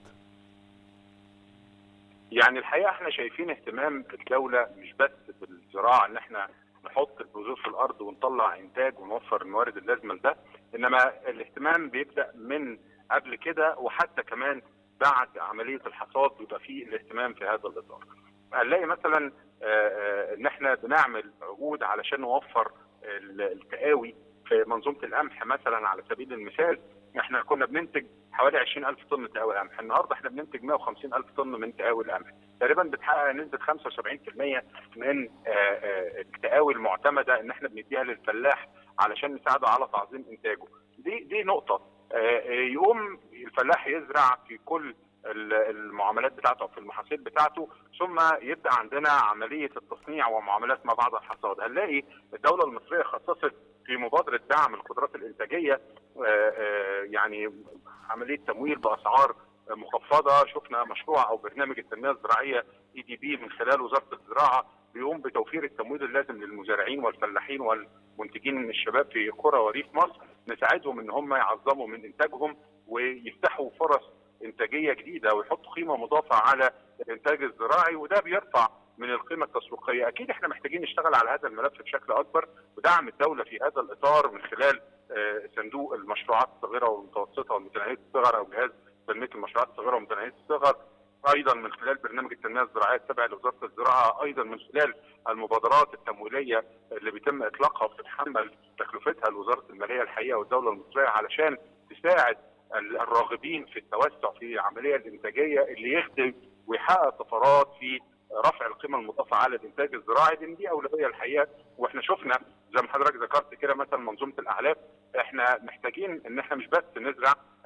يعني الحقيقه احنا شايفين اهتمام الدوله مش بس بالزراعه ان احنا نحط البذور في الارض ونطلع انتاج ونوفر الموارد اللازمه لده انما الاهتمام بيبدا من قبل كده وحتى كمان بعد عمليه الحصاد بيبقى فيه الاهتمام في هذا الاطار. هنلاقي مثلا ان احنا بنعمل عقود علشان نوفر التقاوي في منظومه القمح مثلا على سبيل المثال احنا كنا بننتج حوالي 20000 طن تقاوي قمح، النهارده احنا بننتج 150000 طن من تقاوي القمح، تقريبا بتحقق نسبه 75% من التقاوي المعتمده ان احنا بنديها للفلاح علشان نساعده على تعظيم انتاجه. دي دي نقطه يقوم الفلاح يزرع في كل المعاملات بتاعته او في المحاصيل بتاعته ثم يبدا عندنا عمليه التصنيع ومعاملات ما بعد الحصاد هنلاقي الدوله المصريه خصصت في مبادره دعم القدرات الانتاجيه يعني عمليه تمويل باسعار مخفضه شفنا مشروع او برنامج التنميه الزراعيه اي دي بي من خلال وزاره الزراعه بيقوم بتوفير التمويل اللازم للمزارعين والفلاحين والمنتجين الشباب في قرى وريف مصر نساعدهم ان هم يعظموا من انتاجهم ويفتحوا فرص انتاجيه جديده ويحطوا قيمه مضافه على الانتاج الزراعي وده بيرفع من القيمه التسويقيه، اكيد احنا محتاجين نشتغل على هذا الملف بشكل اكبر ودعم الدوله في هذا الاطار من خلال صندوق المشروعات الصغيره والمتوسطه والمتناهيه الصغر او جهاز تنميه المشروعات الصغيره ومتناهيه الصغر ايضا من خلال برنامج التنميه الزراعيه التابع لوزاره الزراعه ايضا من خلال المبادرات التمويليه اللي بيتم اطلاقها وبتتحمل تكلفتها لوزاره الماليه الحقيقه والدوله المصريه علشان تساعد الراغبين في التوسع في العمليه الانتاجيه اللي يخدم ويحقق طفرات في رفع القيمه المضافه على الانتاج الزراعي لان دي اولويه الحقيقه واحنا شفنا زي ما حضرتك ذكرت كده مثلا منظومه الاعلاف احنا محتاجين ان احنا مش بس نزرع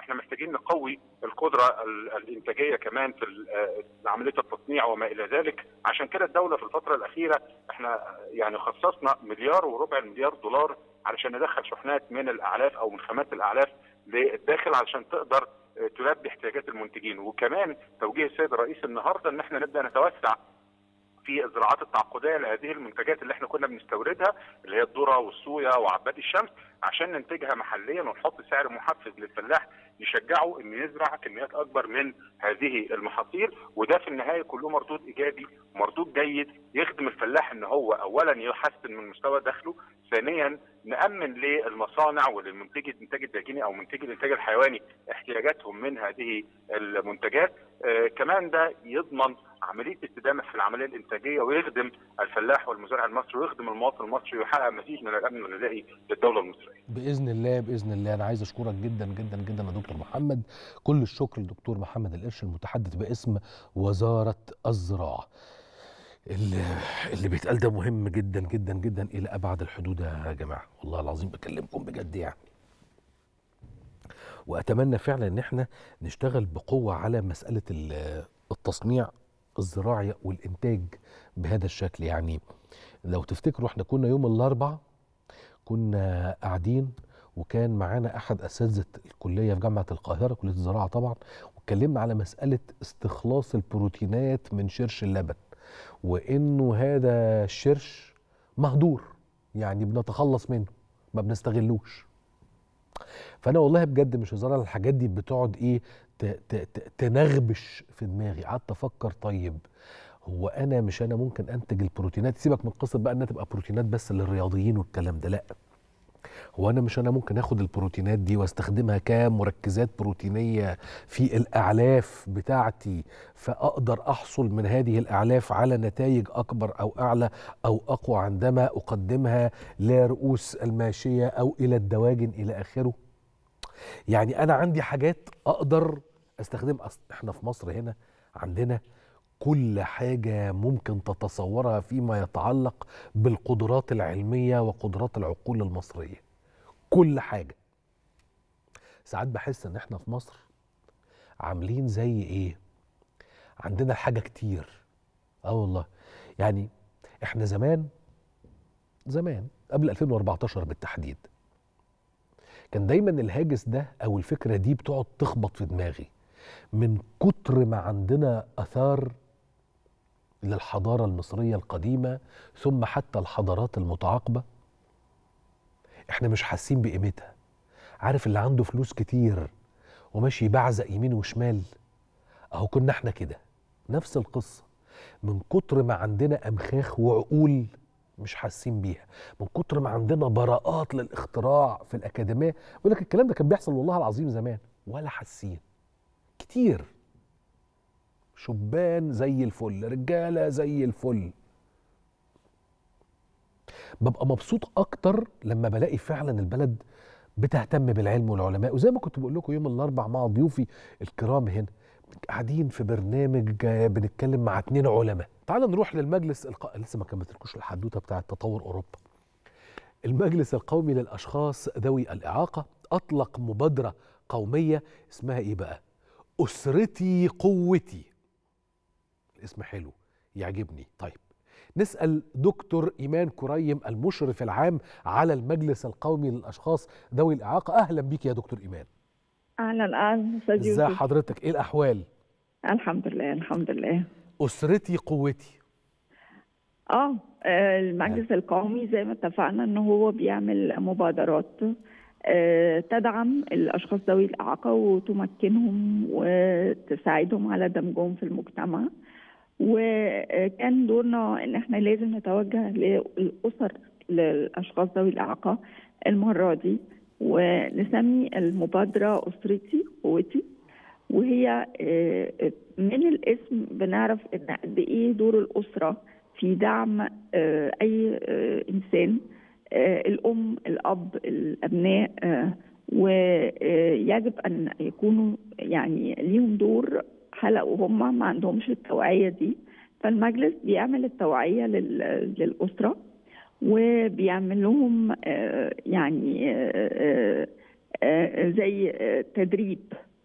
احنا محتاجين نقوي القدره الانتاجيه كمان في عمليه التصنيع وما الى ذلك عشان كده الدوله في الفتره الاخيره احنا يعني خصصنا مليار وربع مليار دولار علشان ندخل شحنات من الاعلاف او من خامات الاعلاف للداخل علشان تقدر تلبي احتياجات المنتجين وكمان توجيه السيد الرئيس النهارده ان احنا نبدا نتوسع في الزراعات التعاقديه لهذه المنتجات اللي احنا كنا بنستوردها اللي هي الذره والصويا وعباد الشمس عشان ننتجها محليا ونحط سعر محفز للفلاح يشجعه انه يزرع كميات اكبر من هذه المحاصيل وده في النهايه كله مردود ايجابي مردود جيد يخدم الفلاح ان هو اولا يحسن من مستوى دخله ثانيا نامن للمصانع وللمنتج الانتاج الداجيني او منتجي الانتاج الحيواني احتياجاتهم من هذه المنتجات آه كمان ده يضمن عمليه استدامه في العمليه الانتاجيه ويخدم الفلاح والمزارع المصري ويخدم المواطن المصري ويحقق مزيد من الامن الغذائي للدوله المصريه. باذن الله باذن الله انا عايز اشكرك جدا جدا جدا يا دكتور محمد كل الشكر للدكتور محمد القرش المتحدث باسم وزاره الزراعه. اللي, اللي بيتقال ده مهم جدا جدا جدا الى ابعد الحدود يا جماعه والله العظيم بكلمكم بجد يعني. واتمنى فعلا ان احنا نشتغل بقوه على مساله التصنيع الزراعي والإنتاج بهذا الشكل يعني لو تفتكروا احنا كنا يوم الأربع كنا قاعدين وكان معانا أحد أساتذة الكلية في جامعة القاهرة كلية الزراعة طبعا واتكلمنا على مسألة استخلاص البروتينات من شرش اللبن وإنه هذا الشرش مهدور يعني بنتخلص منه ما بنستغلوش فانا والله بجد مش هزار الحاجات دي بتقعد ايه تنغبش في دماغي قعدت افكر طيب هو انا مش انا ممكن انتج البروتينات سيبك من قصه بقى انها تبقى بروتينات بس للرياضيين والكلام ده لا هو انا مش انا ممكن اخد البروتينات دي واستخدمها كمركزات بروتينيه في الاعلاف بتاعتي فاقدر احصل من هذه الاعلاف على نتائج اكبر او اعلى او اقوى عندما اقدمها لرؤوس الماشيه او الى الدواجن الى اخره يعني انا عندي حاجات اقدر استخدم احنا في مصر هنا عندنا كل حاجة ممكن تتصورها فيما يتعلق بالقدرات العلمية وقدرات العقول المصرية كل حاجة ساعات بحس ان احنا في مصر عاملين زي ايه عندنا حاجة كتير اه والله يعني احنا زمان زمان قبل 2014 بالتحديد كان دايما الهاجس ده او الفكره دي بتقعد تخبط في دماغي من كتر ما عندنا اثار للحضاره المصريه القديمه ثم حتى الحضارات المتعاقبه احنا مش حاسين بقيمتها عارف اللي عنده فلوس كتير وماشي بعزق يمين وشمال اهو كنا احنا كده نفس القصه من كتر ما عندنا امخاخ وعقول مش حاسين بيها من كتر ما عندنا براءات للاختراع في الاكاديميه بيقول لك الكلام ده كان بيحصل والله العظيم زمان ولا حاسين كتير شبان زي الفل رجاله زي الفل ببقى مبسوط اكتر لما بلاقي فعلا البلد بتهتم بالعلم والعلماء وزي ما كنت بقول لكم يوم الاربع مع ضيوفي الكرام هنا قاعدين في برنامج بنتكلم مع اتنين علماء تعال نروح للمجلس الق... لسه ما كملتلكوش الحدوته بتاعه تطور اوروبا المجلس القومي للاشخاص ذوي الاعاقه اطلق مبادره قوميه اسمها ايه بقى اسرتي قوتي الاسم حلو يعجبني طيب نسال دكتور ايمان كريم المشرف العام على المجلس القومي للاشخاص ذوي الاعاقه اهلا بيك يا دكتور ايمان اهلا اهلا استاذ ازي يوسف حضرتك ايه الاحوال الحمد لله الحمد لله اسرتي قوتي اه آه، المجلس القومي زي ما اتفقنا ان هو بيعمل مبادرات آه، تدعم الاشخاص ذوي الاعاقه وتمكنهم وتساعدهم على دمجهم في المجتمع وكان دورنا ان احنا لازم نتوجه للاسر للاشخاص ذوي الاعاقه المره دي ونسمي المبادره اسرتي قوتي وهي آه، من الاسم بنعرف ان قد ايه دور الاسره في دعم آه، اي آه، انسان آه، الام الاب الابناء آه، ويجب ان يكونوا يعني ليهم دور هلا وهم ما عندهمش التوعيه دي فالمجلس بيعمل التوعيه لل- للاسره وبيعمل لهم آه، يعني آه، آه، زي تدريب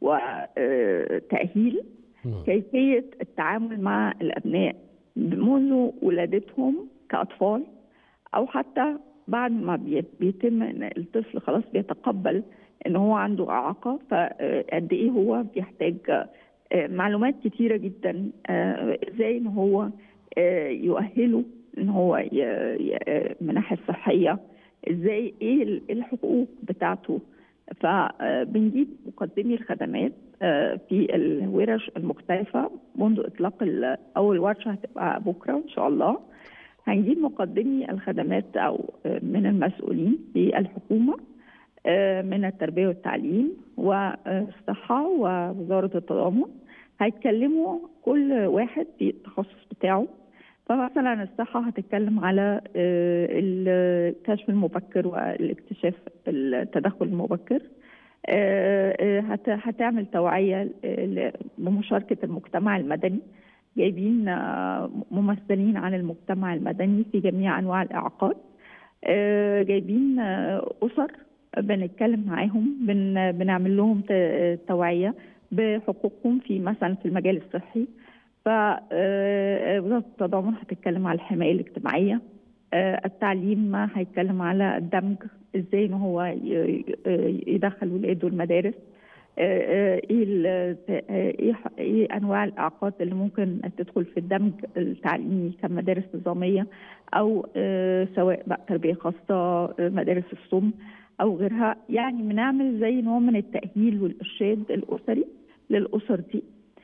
وتأهيل مم. كيفية التعامل مع الأبناء منذ ولادتهم كأطفال أو حتى بعد ما بي- بيتم إن الطفل خلاص بيتقبل إن هو عنده إعاقة فقد إيه هو بيحتاج آه، معلومات كتيرة جدا آه، إزاي إن هو آه، يؤهله إن هو ي- ي- آه، من الناحية الصحية إزاي إيه ال- الحقوق بتاعته فبنجيب مقدمي الخدمات آه، في الورش المختلفة منذ إطلاق ال- أول ورشة هتبقى بكرة إن شاء الله هنجيب مقدمي الخدمات أو آه، من المسؤولين في الحكومة آه، من التربية والتعليم والصحة ووزارة التضامن هيتكلموا كل واحد في التخصص بتاعه فمثلا الصحة هتتكلم على آه، الكشف المبكر والاكتشاف التدخل المبكر آه، آه، هت- هتعمل توعية آه، ل- بمشاركة المجتمع المدني جايبين آه، ممثلين عن المجتمع المدني في جميع أنواع الإعاقات آه، جايبين آه، أسر بنتكلم معاهم بن بنعمل لهم ت- توعية بحقوقهم في مثلا في المجال الصحي فوزارة التضامن هتتكلم على الحماية الاجتماعية آه، التعليم هيتكلم على الدمج ازاي ان هو ي- ي- يدخل ولاده المدارس آه، آه، ايه ال- آه، ايه ح- ايه انواع الاعاقات اللي ممكن تدخل في الدمج التعليمي كمدارس نظاميه او آه، سواء بقى تربيه خاصه آه، مدارس الصم او غيرها يعني بنعمل زي نوع من التاهيل والارشاد الاسري للاسر دي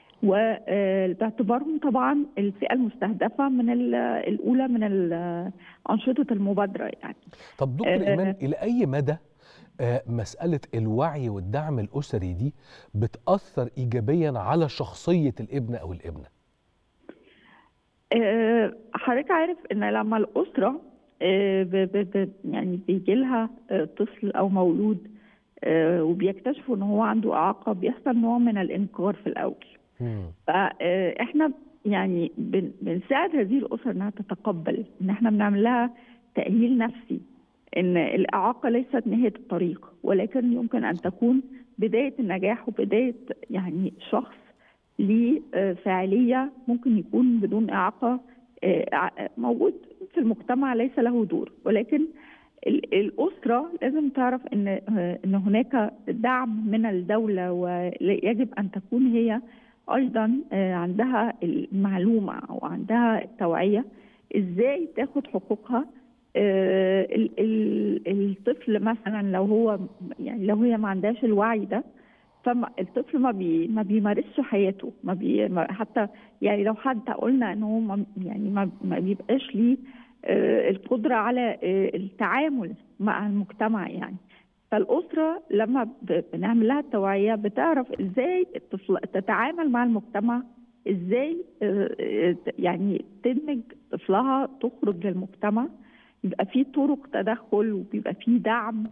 وباعتبارهم طبعا الفئه المستهدفه من ال- الاولى من ال- انشطه المبادره يعني طب دكتور آه، ايمان الى اي مدى آه، مساله الوعي والدعم الاسري دي بتاثر ايجابيا على شخصيه الابن او الابنه آه، حضرتك عارف ان لما الاسره آه، ب- ب- ب- يعني بيجي لها آه، طفل او مولود آه، وبيكتشفوا ان هو عنده اعاقه بيحصل نوع من الانكار في الاول مم. فاحنا يعني بن- بنساعد هذه الاسر انها تتقبل ان احنا بنعمل لها تاهيل نفسي ان الاعاقه ليست نهايه الطريق ولكن يمكن ان تكون بدايه النجاح وبدايه يعني شخص ليه آه، فاعليه ممكن يكون بدون اعاقه آه، ع- موجود في المجتمع ليس له دور ولكن ال- الأسرة لازم تعرف إن آه، إن هناك دعم من الدولة ويجب أن تكون هي أيضا آه، عندها المعلومة أو عندها التوعية إزاي تاخد حقوقها آه، ال- ال- الطفل مثلا لو هو يعني لو هي ما عندهاش الوعي ده فالطفل ما بي ما بيمارسش حياته ما بي ما حتى يعني لو حتى قلنا ان هو ما يعني ما, ما بيبقاش ليه آه، القدره على آه، التعامل مع المجتمع يعني فالاسره لما ب- بنعمل لها التوعيه بتعرف ازاي الطفل تتعامل مع المجتمع ازاي آه، آه، يعني تدمج طفلها تخرج للمجتمع يبقى في طرق تدخل وبيبقى في دعم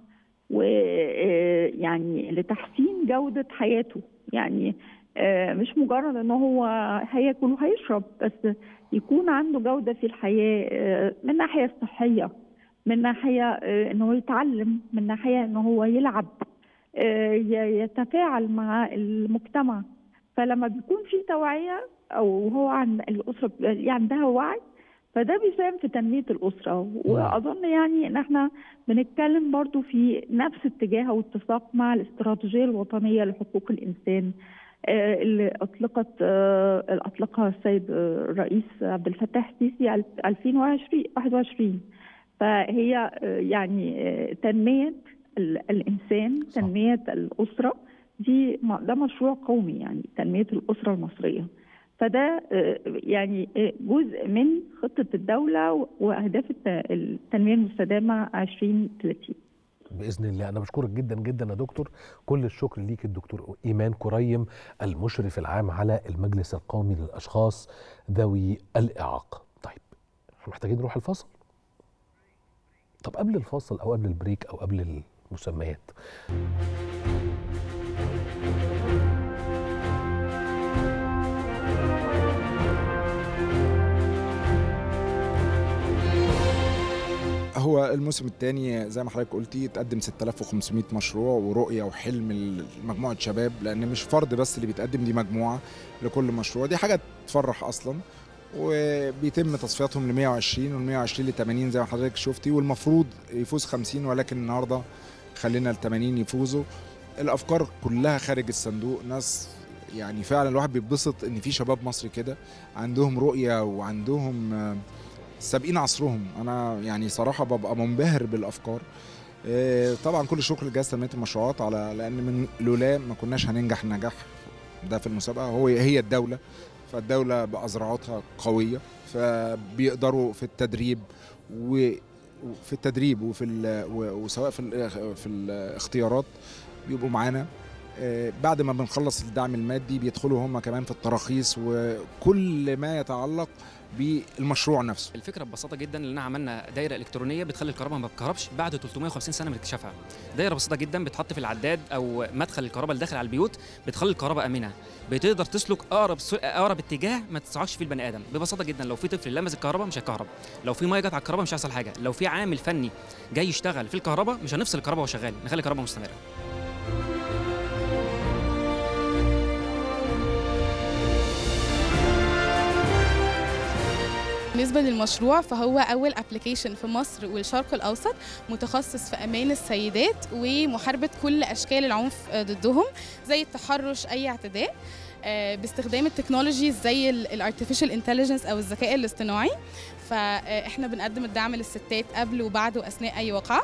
ويعني لتحسين جودة حياته يعني آه، مش مجرد ان هو هياكل وهيشرب بس يكون عنده جودة في الحياة آه، من الناحية الصحية من ناحية آه، ان هو يتعلم من ناحية ان هو يلعب آه، ي- يتفاعل مع المجتمع فلما بيكون في توعية او هو عند الأسرة بيبقى عندها وعي فده بيساهم في تنمية الأسرة وأظن يعني إن إحنا بنتكلم برضو في نفس اتجاه واتفاق مع الاستراتيجية الوطنية لحقوق الإنسان آه، اللي أطلقت آه، اللي أطلقها السيد آه، الرئيس عبد الفتاح السيسي 2021 فهي آه، يعني آه، تنمية ال- الإنسان صح. تنمية الأسرة دي م- ده مشروع قومي يعني تنمية الأسرة المصرية فده آه، يعني آه، جزء من خطة الدولة وأهداف الت- التنمية المستدامة 2030 باذن الله انا بشكرك جدا جدا يا دكتور كل الشكر ليك الدكتور ايمان كريم المشرف العام على المجلس القومي للاشخاص ذوي الاعاقه طيب احنا محتاجين نروح الفاصل طب قبل الفاصل او قبل البريك او قبل المسميات هو الموسم الثاني زي ما حضرتك قلتي اتقدم 6500 مشروع ورؤيه وحلم لمجموعه شباب لان مش فرد بس اللي بيتقدم دي مجموعه لكل مشروع دي حاجه تفرح اصلا وبيتم تصفياتهم ل 120 وال 120 ل 80 زي ما حضرتك شفتي والمفروض يفوز 50 ولكن النهارده خلينا ال 80 يفوزوا الافكار كلها خارج الصندوق ناس يعني فعلا الواحد بيتبسط ان في شباب مصري كده عندهم رؤيه وعندهم آه، سابقين عصرهم انا يعني صراحه ببقى منبهر بالافكار آه، طبعا كل الشكر لجهاز تنميه المشروعات على لان من لولا ما كناش هننجح النجاح ده في المسابقه هو هي الدوله فالدوله بأزرعاتها قويه فبيقدروا في التدريب وفي التدريب وفي ال- و- وسواء في ال- في الاختيارات بيبقوا معانا آه، بعد ما بنخلص الدعم المادي بيدخلوا هم كمان في التراخيص وكل ما يتعلق بالمشروع نفسه الفكره ببساطه جدا اننا عملنا دايره الكترونيه بتخلي الكهرباء ما بتكهربش بعد 350 سنه من اكتشافها دايره بسيطه جدا بتحط في العداد او مدخل الكهرباء اللي داخل على البيوت بتخلي الكهرباء امنه بتقدر تسلك اقرب سو... اقرب اتجاه ما تتصعدش فيه البني ادم ببساطه جدا لو في طفل لمس الكهرباء مش هيكهرب لو في ميه جت على الكهرباء مش هيحصل حاجه لو في عامل فني جاي يشتغل في الكهرباء مش هنفصل الكهرباء وهو شغال نخلي الكهرباء مستمره بالنسبة للمشروع فهو أول ابلكيشن في مصر والشرق الأوسط متخصص في أمان السيدات ومحاربة كل أشكال العنف ضدهم زي التحرش أي اعتداء آه، باستخدام التكنولوجي زي الارتفيشال انتليجنس او الذكاء الاصطناعي فاحنا بنقدم الدعم للستات قبل وبعد واثناء اي وقعه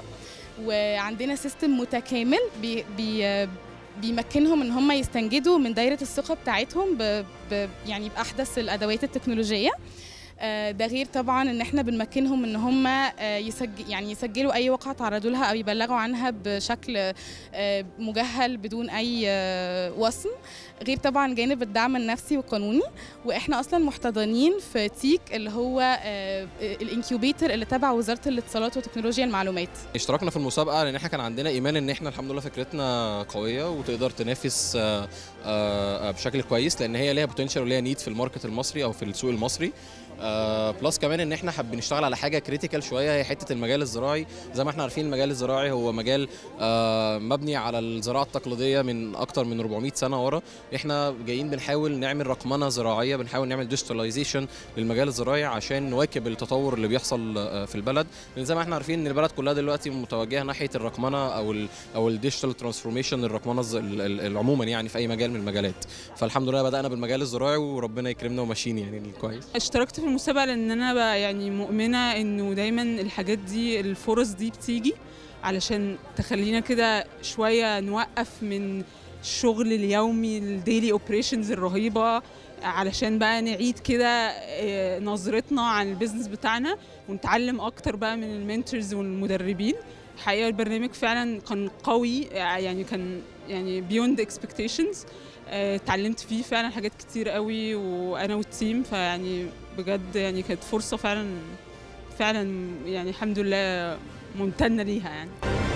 وعندنا سيستم متكامل بي بي بيمكنهم ان هم يستنجدوا من دايره الثقه بتاعتهم ب ب يعني باحدث الادوات التكنولوجيه آه، ده غير طبعا ان احنا بنمكنهم ان هم آه، يسجل يعني يسجلوا اي وقعه تعرضوا لها او يبلغوا عنها بشكل آه، مجهل بدون اي آه، وصم غير طبعا جانب الدعم النفسي والقانوني واحنا اصلا محتضنين في تيك اللي هو آه، الانكيوبيتر اللي تبع وزاره الاتصالات وتكنولوجيا المعلومات اشتركنا في المسابقه لان احنا كان عندنا ايمان ان احنا الحمد لله فكرتنا قويه وتقدر تنافس آه، آه، بشكل كويس لان هي ليها بوتنشال وليها نيد في الماركت المصري او في السوق المصري آه، بلس كمان ان احنا حابين نشتغل على حاجه كريتيكال شويه هي حته المجال الزراعي زي ما احنا عارفين المجال الزراعي هو مجال آه، مبني على الزراعه التقليديه من اكتر من 400 سنه ورا احنا جايين بنحاول نعمل رقمنه زراعيه بنحاول نعمل ديجيتاليزيشن للمجال الزراعي عشان نواكب التطور اللي بيحصل آه، في البلد لان زي ما احنا عارفين ان البلد كلها دلوقتي متوجهه ناحيه الرقمنه او ال او الديجيتال ترانسفورميشن الرقمنه الز- ال- ال- ال- عموما يعني في اي مجال من المجالات فالحمد لله بدانا بالمجال الزراعي وربنا يكرمنا وماشيين يعني كويس اشتركت في المسابقة لأن أنا بقى يعني مؤمنة إنه دايما الحاجات دي الفرص دي بتيجي علشان تخلينا كده شوية نوقف من الشغل اليومي الديلي اوبريشنز الرهيبة علشان بقى نعيد كده آه، نظرتنا عن البيزنس بتاعنا ونتعلم أكتر بقى من المنتورز والمدربين الحقيقة البرنامج فعلا كان قوي آه، يعني كان يعني beyond expectations آه، اتعلمت فيه فعلا حاجات كتير قوي وانا والتيم فيعني بجد يعني كانت فرصه فعلا فعلا يعني الحمد لله ممتنه ليها يعني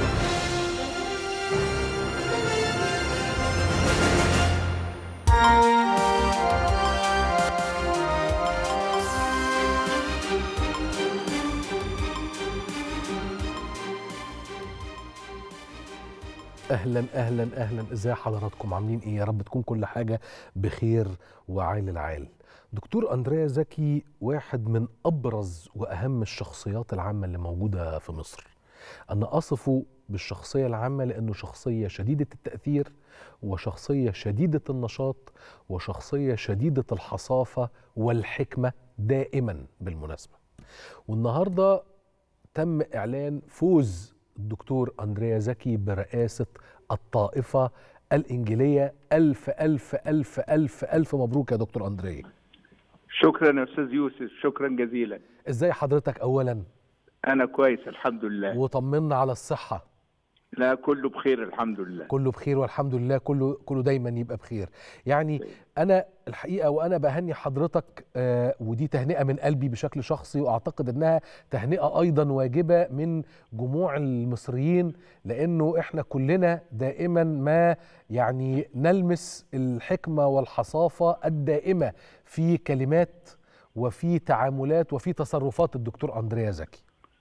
اهلا اهلا اهلا ازاي حضراتكم عاملين ايه يا رب تكون كل حاجه بخير وعال العال دكتور اندريا زكي واحد من ابرز واهم الشخصيات العامه اللي موجوده في مصر انا اصفه بالشخصيه العامه لانه شخصيه شديده التاثير وشخصيه شديده النشاط وشخصيه شديده الحصافه والحكمه دائما بالمناسبه والنهارده تم اعلان فوز الدكتور اندريا زكي برئاسه الطائفه الانجيليه الف الف الف الف الف مبروك يا دكتور اندريا شكرا يا استاذ يوسف شكرا جزيلا ازاي حضرتك اولا انا كويس الحمد لله وطمنا على الصحه لا كله بخير الحمد لله كله بخير والحمد لله كله كله دايما يبقى بخير يعني انا الحقيقه وانا بهني حضرتك آه ودي تهنئه من قلبي بشكل شخصي واعتقد انها تهنئه ايضا واجبه من جموع المصريين لانه احنا كلنا دائما ما يعني نلمس الحكمه والحصافه الدائمه في كلمات وفي تعاملات وفي تصرفات الدكتور اندريا زكي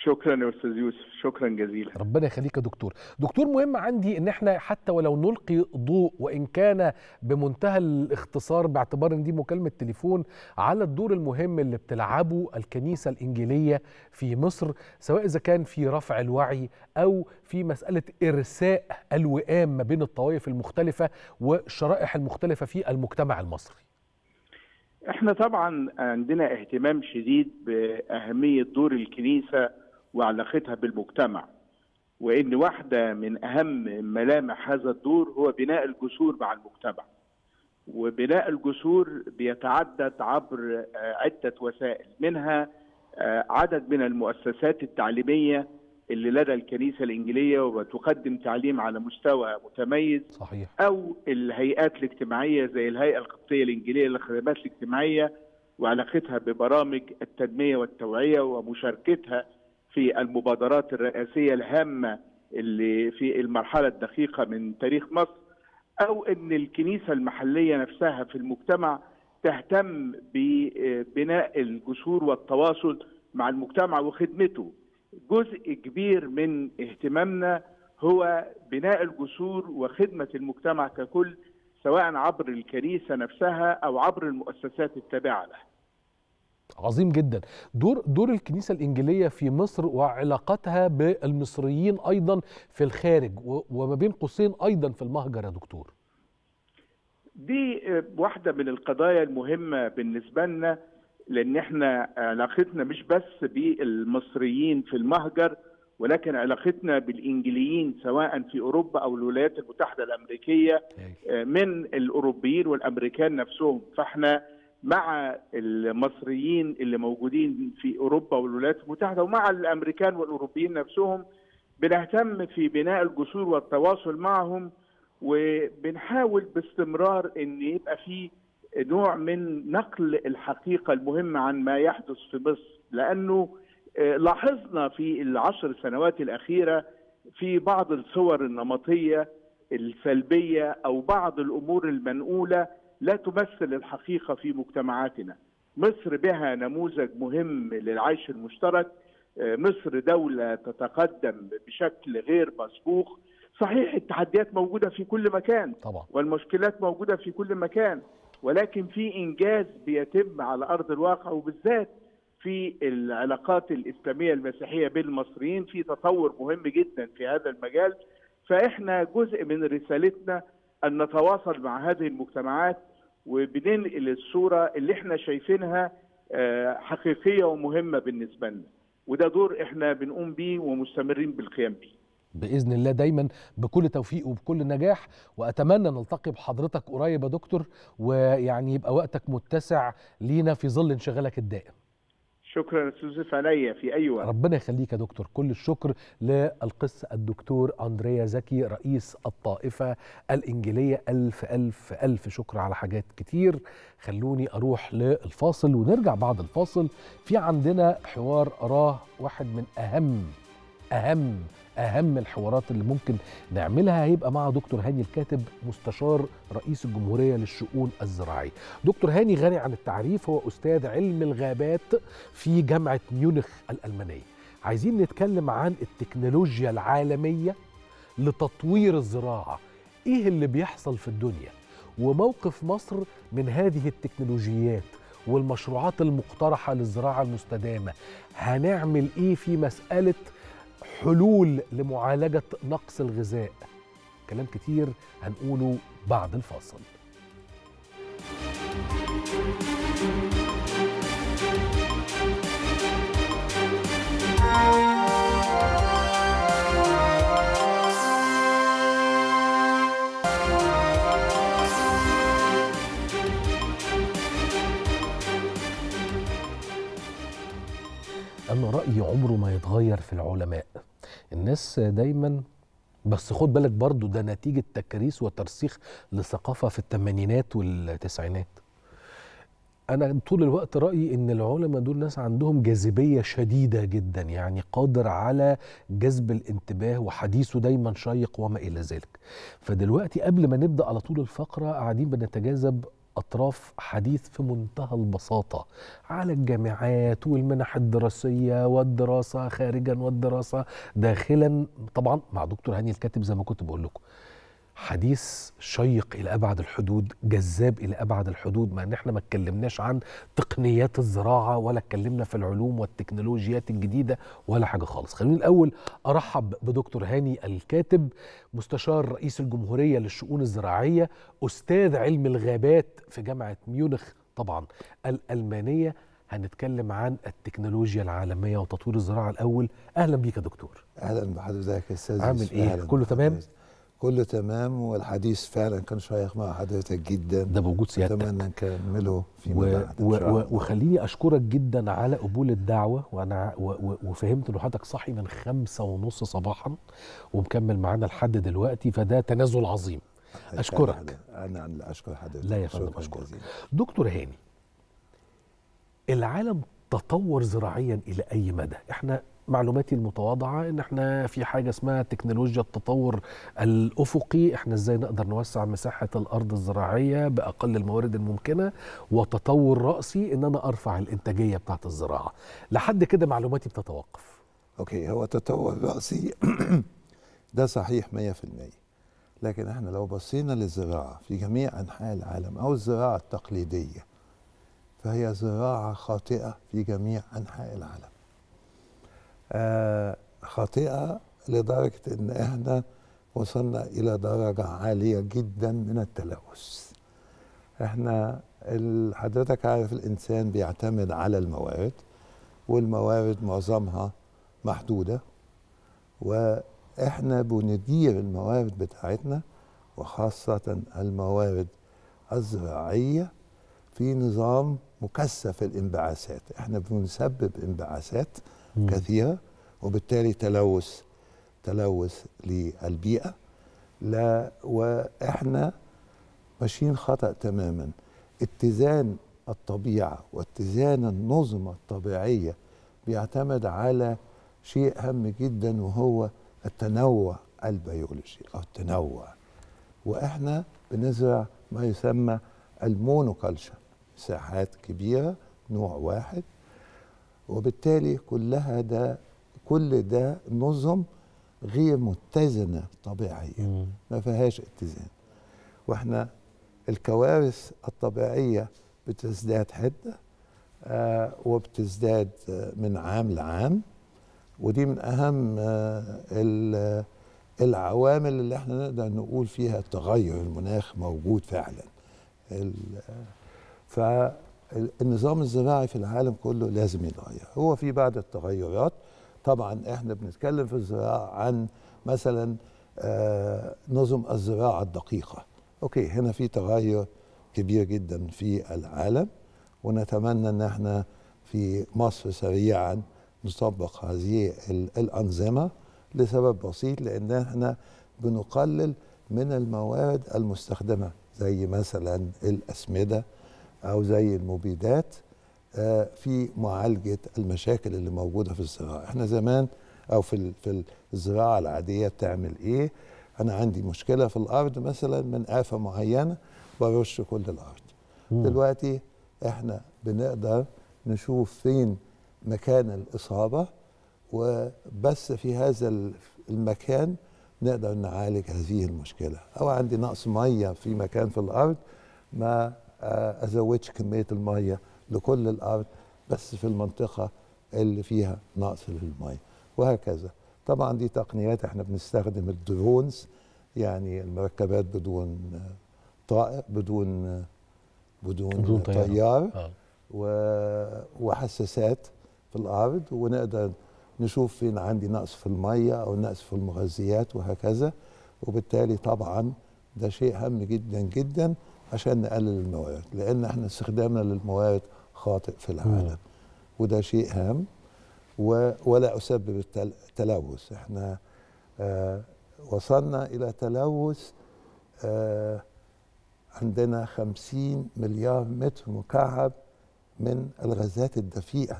شكرا يا استاذ يوسف شكرا جزيلا ربنا يخليك يا دكتور دكتور مهم عندي ان احنا حتى ولو نلقي ضوء وان كان بمنتهى الاختصار باعتبار ان دي مكالمه تليفون على الدور المهم اللي بتلعبه الكنيسه الانجيليه في مصر سواء اذا كان في رفع الوعي او في مساله ارساء الوئام ما بين الطوائف المختلفه والشرائح المختلفه في المجتمع المصري احنا طبعا عندنا اهتمام شديد باهميه دور الكنيسه وعلاقتها بالمجتمع وان واحده من اهم ملامح هذا الدور هو بناء الجسور مع المجتمع وبناء الجسور بيتعدد عبر عده وسائل منها عدد من المؤسسات التعليميه اللي لدى الكنيسه الانجيليه وتقدم تعليم على مستوى متميز صحيح او الهيئات الاجتماعيه زي الهيئه القبطيه الانجيليه للخدمات الاجتماعيه وعلاقتها ببرامج التنميه والتوعيه ومشاركتها في المبادرات الرئاسيه الهامه اللي في المرحله الدقيقه من تاريخ مصر او ان الكنيسه المحليه نفسها في المجتمع تهتم ببناء الجسور والتواصل مع المجتمع وخدمته جزء كبير من اهتمامنا هو بناء الجسور وخدمه المجتمع ككل سواء عبر الكنيسه نفسها او عبر المؤسسات التابعه لها. عظيم جدا دور دور الكنيسه الانجيليه في مصر وعلاقتها بالمصريين ايضا في الخارج وما بين قوسين ايضا في المهجر يا دكتور دي واحده من القضايا المهمه بالنسبه لنا لان احنا علاقتنا مش بس بالمصريين في المهجر ولكن علاقتنا بالانجليين سواء في اوروبا او الولايات المتحده الامريكيه من الاوروبيين والامريكان نفسهم فاحنا مع المصريين اللي موجودين في اوروبا والولايات المتحده ومع الامريكان والاوروبيين نفسهم بنهتم في بناء الجسور والتواصل معهم وبنحاول باستمرار ان يبقى في نوع من نقل الحقيقه المهمه عن ما يحدث في مصر لانه لاحظنا في العشر سنوات الاخيره في بعض الصور النمطيه السلبيه او بعض الامور المنقوله لا تمثل الحقيقه في مجتمعاتنا. مصر بها نموذج مهم للعيش المشترك، مصر دوله تتقدم بشكل غير مسبوق، صحيح التحديات موجوده في كل مكان طبعا والمشكلات موجوده في كل مكان، ولكن في انجاز بيتم على ارض الواقع وبالذات في العلاقات الاسلاميه المسيحيه بين المصريين في تطور مهم جدا في هذا المجال فاحنا جزء من رسالتنا ان نتواصل مع هذه المجتمعات وبننقل الصوره اللي احنا شايفينها حقيقيه ومهمه بالنسبه لنا وده دور احنا بنقوم بيه ومستمرين بالقيام بيه باذن الله دايما بكل توفيق وبكل نجاح واتمنى نلتقي بحضرتك قريب يا دكتور ويعني يبقى وقتك متسع لينا في ظل انشغالك الدائم شكرا استاذ يوسف عليا في اي وقت ربنا يخليك يا دكتور كل الشكر للقس الدكتور اندريا زكي رئيس الطائفه الانجيليه الف الف الف شكر على حاجات كتير خلوني اروح للفاصل ونرجع بعد الفاصل في عندنا حوار اراه واحد من اهم اهم اهم الحوارات اللي ممكن نعملها هيبقى مع دكتور هاني الكاتب مستشار رئيس الجمهوريه للشؤون الزراعيه. دكتور هاني غني عن التعريف هو استاذ علم الغابات في جامعه ميونخ الالمانيه. عايزين نتكلم عن التكنولوجيا العالميه لتطوير الزراعه. ايه اللي بيحصل في الدنيا؟ وموقف مصر من هذه التكنولوجيات والمشروعات المقترحه للزراعه المستدامه. هنعمل ايه في مساله حلول لمعالجة نقص الغذاء كلام كتير هنقوله بعد الفاصل أنا رأيي عمره ما يتغير في العلماء الناس دايما بس خد بالك برضو ده نتيجة تكريس وترسيخ لثقافة في الثمانينات والتسعينات أنا طول الوقت رأيي إن العلماء دول ناس عندهم جاذبية شديدة جدا يعني قادر على جذب الانتباه وحديثه دايما شيق وما إلى ذلك فدلوقتي قبل ما نبدأ على طول الفقرة قاعدين بنتجاذب أطراف حديث في منتهى البساطة على الجامعات والمنح الدراسية والدراسة خارجا والدراسة داخلا طبعا مع دكتور هاني الكاتب زي ما كنت بقول لكم حديث شيق الى ابعد الحدود جذاب الى ابعد الحدود مع ان احنا ما اتكلمناش عن تقنيات الزراعه ولا اتكلمنا في العلوم والتكنولوجيات الجديده ولا حاجه خالص خلوني الاول ارحب بدكتور هاني الكاتب مستشار رئيس الجمهوريه للشؤون الزراعيه استاذ علم الغابات في جامعه ميونخ طبعا الالمانيه هنتكلم عن التكنولوجيا العالميه وتطوير الزراعه الاول اهلا بيك يا دكتور اهلا بحضرتك يا استاذ عامل يوسف. ايه أهلاً كله تمام بحضرتك. كله تمام والحديث فعلا كان شيق مع حضرتك جدا ده بوجود سيادتك اتمنى نكمله فيما و... بعد و... إن شاء و... الله. وخليني اشكرك جدا على قبول الدعوه وانا و... و... وفهمت ان حضرتك صاحي من خمسة ونص صباحا ومكمل معانا لحد دلوقتي فده تنازل عظيم اشكرك انا اللي اشكر حضرتك لا يا فندم شكراً اشكرك جزيلاً. دكتور هاني العالم تطور زراعيا الى اي مدى احنا معلوماتي المتواضعه ان احنا في حاجه اسمها تكنولوجيا التطور الافقي احنا ازاي نقدر نوسع مساحه الارض الزراعيه باقل الموارد الممكنه وتطور راسي ان انا ارفع الانتاجيه بتاعه الزراعه لحد كده معلوماتي بتتوقف اوكي هو تطور راسي ده صحيح 100% لكن احنا لو بصينا للزراعه في جميع انحاء العالم او الزراعه التقليديه فهي زراعه خاطئه في جميع انحاء العالم آه خاطئه لدرجه ان احنا وصلنا الى درجه عاليه جدا من التلوث احنا ال- حضرتك عارف الانسان بيعتمد على الموارد والموارد معظمها محدوده واحنا بندير الموارد بتاعتنا وخاصه الموارد الزراعيه في نظام مكثف الانبعاثات احنا بنسبب انبعاثات مم. كثيره وبالتالي تلوث تلوث للبيئه لا واحنا ماشيين خطا تماما اتزان الطبيعه واتزان النظم الطبيعيه بيعتمد على شيء هام جدا وهو التنوع البيولوجي او التنوع واحنا بنزرع ما يسمى المونوكالشر مساحات كبيره نوع واحد وبالتالي كلها ده كل ده نظم غير متزنه طبيعيا ما فيهاش اتزان واحنا الكوارث الطبيعيه بتزداد حده آه وبتزداد آه من عام لعام ودي من اهم آه ال- العوامل اللي احنا نقدر نقول فيها تغير المناخ موجود فعلا ال- فالنظام الزراعي في العالم كله لازم يتغير هو في بعض التغيرات طبعا احنا بنتكلم في الزراعه عن مثلا آه، نظم الزراعه الدقيقه اوكي هنا في تغير كبير جدا في العالم ونتمنى ان احنا في مصر سريعا نطبق هذه ال- الانظمه لسبب بسيط لان احنا بنقلل من الموارد المستخدمه زي مثلا الاسمده او زي المبيدات آه، في معالجه المشاكل اللي موجوده في الزراعه احنا زمان او في ال- في الزراعه العاديه بتعمل ايه انا عندي مشكله في الارض مثلا من آفة معينه برش كل الارض مم. دلوقتي احنا بنقدر نشوف فين مكان الاصابه وبس في هذا ال- المكان نقدر نعالج هذه المشكله او عندي نقص ميه في مكان في الارض ما آه، ازودش كميه الميه لكل الارض بس في المنطقه اللي فيها نقص للميه وهكذا طبعا دي تقنيات احنا بنستخدم الدرونز يعني المركبات بدون آه، طائر بدون آه، بدون, بدون طيارة. طيار آه. و- وحساسات في الارض ونقدر نشوف فين عندي نقص في الميه او نقص في المغذيات وهكذا وبالتالي طبعا ده شيء هام جدا جدا عشان نقلل الموارد لان احنا استخدامنا للموارد خاطئ في العالم وده شيء هام و- ولا اسبب التل- التلوث احنا آه وصلنا الى تلوث آه عندنا خمسين مليار متر مكعب من الغازات الدفيئة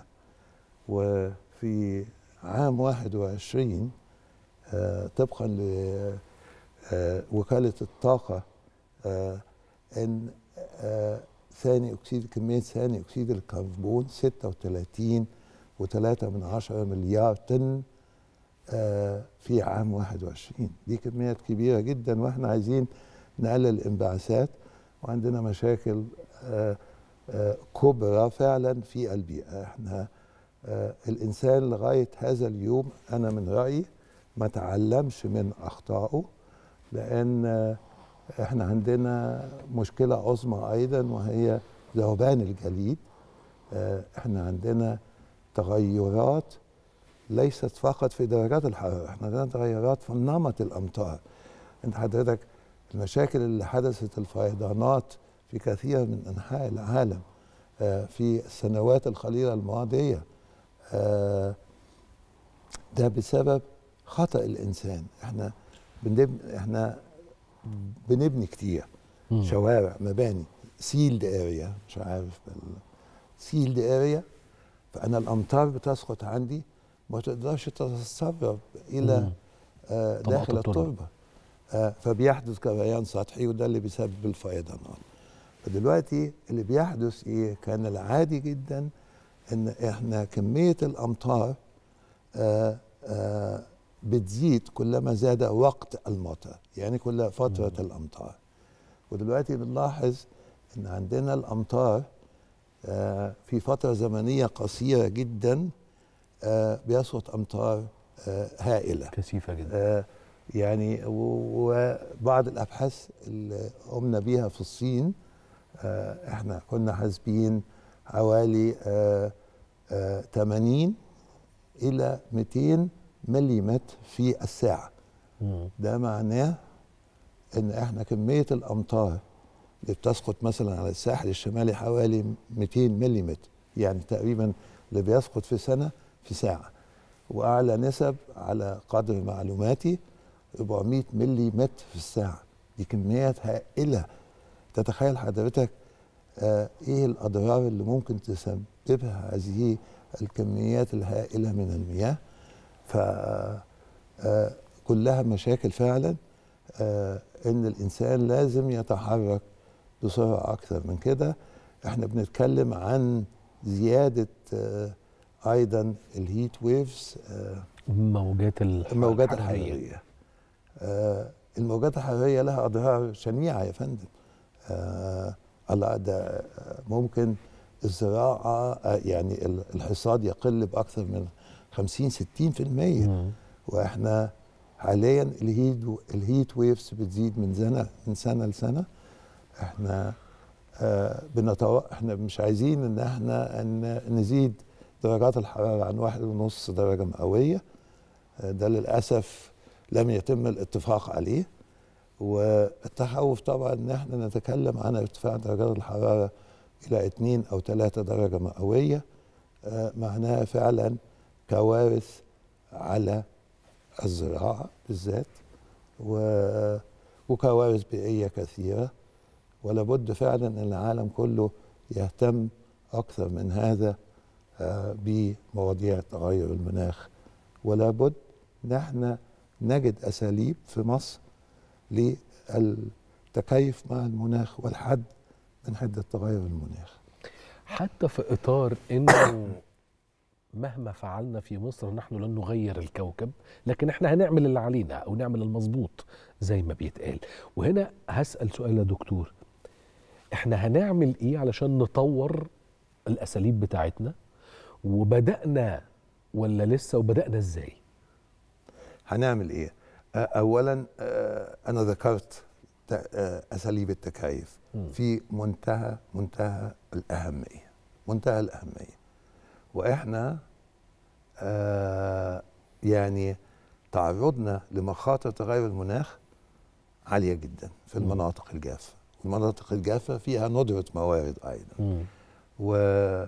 وفي عام 21 آه، طبقا لوكالة الطاقة آه، ان آه ثاني اكسيد كميه ثاني اكسيد الكربون 36 و3 من عشرة مليار طن آه في عام 21 دي كميات كبيره جدا واحنا عايزين نقلل الانبعاثات وعندنا مشاكل آه آه كبرى فعلا في البيئه احنا آه الانسان لغايه هذا اليوم انا من رايي ما تعلمش من اخطائه لان آه احنا عندنا مشكله عظمى ايضا وهي ذوبان الجليد آه احنا عندنا تغيرات ليست فقط في درجات الحراره احنا عندنا تغيرات في نمط الامطار انت حضرتك المشاكل اللي حدثت الفيضانات في كثير من انحاء العالم آه في السنوات القليله الماضيه آه ده بسبب خطا الانسان احنا بنبني احنا بنبني كتير مم. شوارع مباني سيلد اريا مش عارف سيلد اريا فانا الامطار بتسقط عندي ما تقدرش تتسرب الى مم. آه طبقة داخل التربة. التربه آه فبيحدث جريان سطحي وده اللي بيسبب الفيضانات فدلوقتي اللي بيحدث ايه كان العادي جدا ان احنا كميه الامطار آه آه بتزيد كلما زاد وقت المطر يعني كل فتره الامطار ودلوقتي بنلاحظ ان عندنا الامطار آه في فتره زمنيه قصيره جدا آه بيسقط امطار آه هائله كثيفه جدا آه يعني و- وبعض الابحاث اللي قمنا بيها في الصين آه احنا كنا حاسبين حوالي آه آه 80 الى 200 ملم في الساعه مم. ده معناه ان احنا كميه الامطار اللي بتسقط مثلا على الساحل الشمالي حوالي 200 ملم يعني تقريبا اللي بيسقط في سنه في ساعه واعلى نسب على قدر معلوماتي 400 ملم في الساعه دي كميات هائله تتخيل حضرتك آه ايه الاضرار اللي ممكن تسببها هذه الكميات الهائله من المياه ف آه كلها مشاكل فعلا آه ان الانسان لازم يتحرك بسرعه اكثر من كده احنا بنتكلم عن زياده آه ايضا الهيت ويفز آه موجات الح- الموجات الحرارية. الحراريه آه الموجات الحراريه لها اضرار شنيعه يا فندم آه الله ده آه، ممكن الزراعه آه يعني ال- الحصاد يقل باكثر من 50 60% مم. واحنا حاليا الهيت الهيت ويفز بتزيد من سنه من سنه لسنه احنا آه بنتو... احنا مش عايزين ان احنا ان نزيد درجات الحراره عن واحد ونص درجه مئويه آه ده للاسف لم يتم الاتفاق عليه والتخوف طبعا ان احنا نتكلم عن ارتفاع درجات الحراره الى 2 او 3 درجه مئويه آه معناها فعلا كوارث على الزراعه بالذات و... وكوارث بيئيه كثيره ولابد فعلا ان العالم كله يهتم اكثر من هذا آه، بمواضيع تغير المناخ ولابد ان احنا نجد اساليب في مصر للتكيف مع المناخ والحد من حده تغير المناخ حتى في اطار انه مهما فعلنا في مصر نحن لن نغير الكوكب لكن احنا هنعمل اللي علينا او نعمل المظبوط زي ما بيتقال وهنا هسأل سؤال يا دكتور احنا هنعمل ايه علشان نطور الاساليب بتاعتنا وبدأنا ولا لسه وبدأنا ازاي هنعمل ايه آه، اولا آه، انا ذكرت ت- آه، اساليب التكيف مم. في منتهى منتهى الاهميه منتهى الاهميه واحنا آه يعني تعرضنا لمخاطر تغير المناخ عاليه جدا في مم. المناطق الجافه المناطق الجافه فيها ندره موارد ايضا مم. و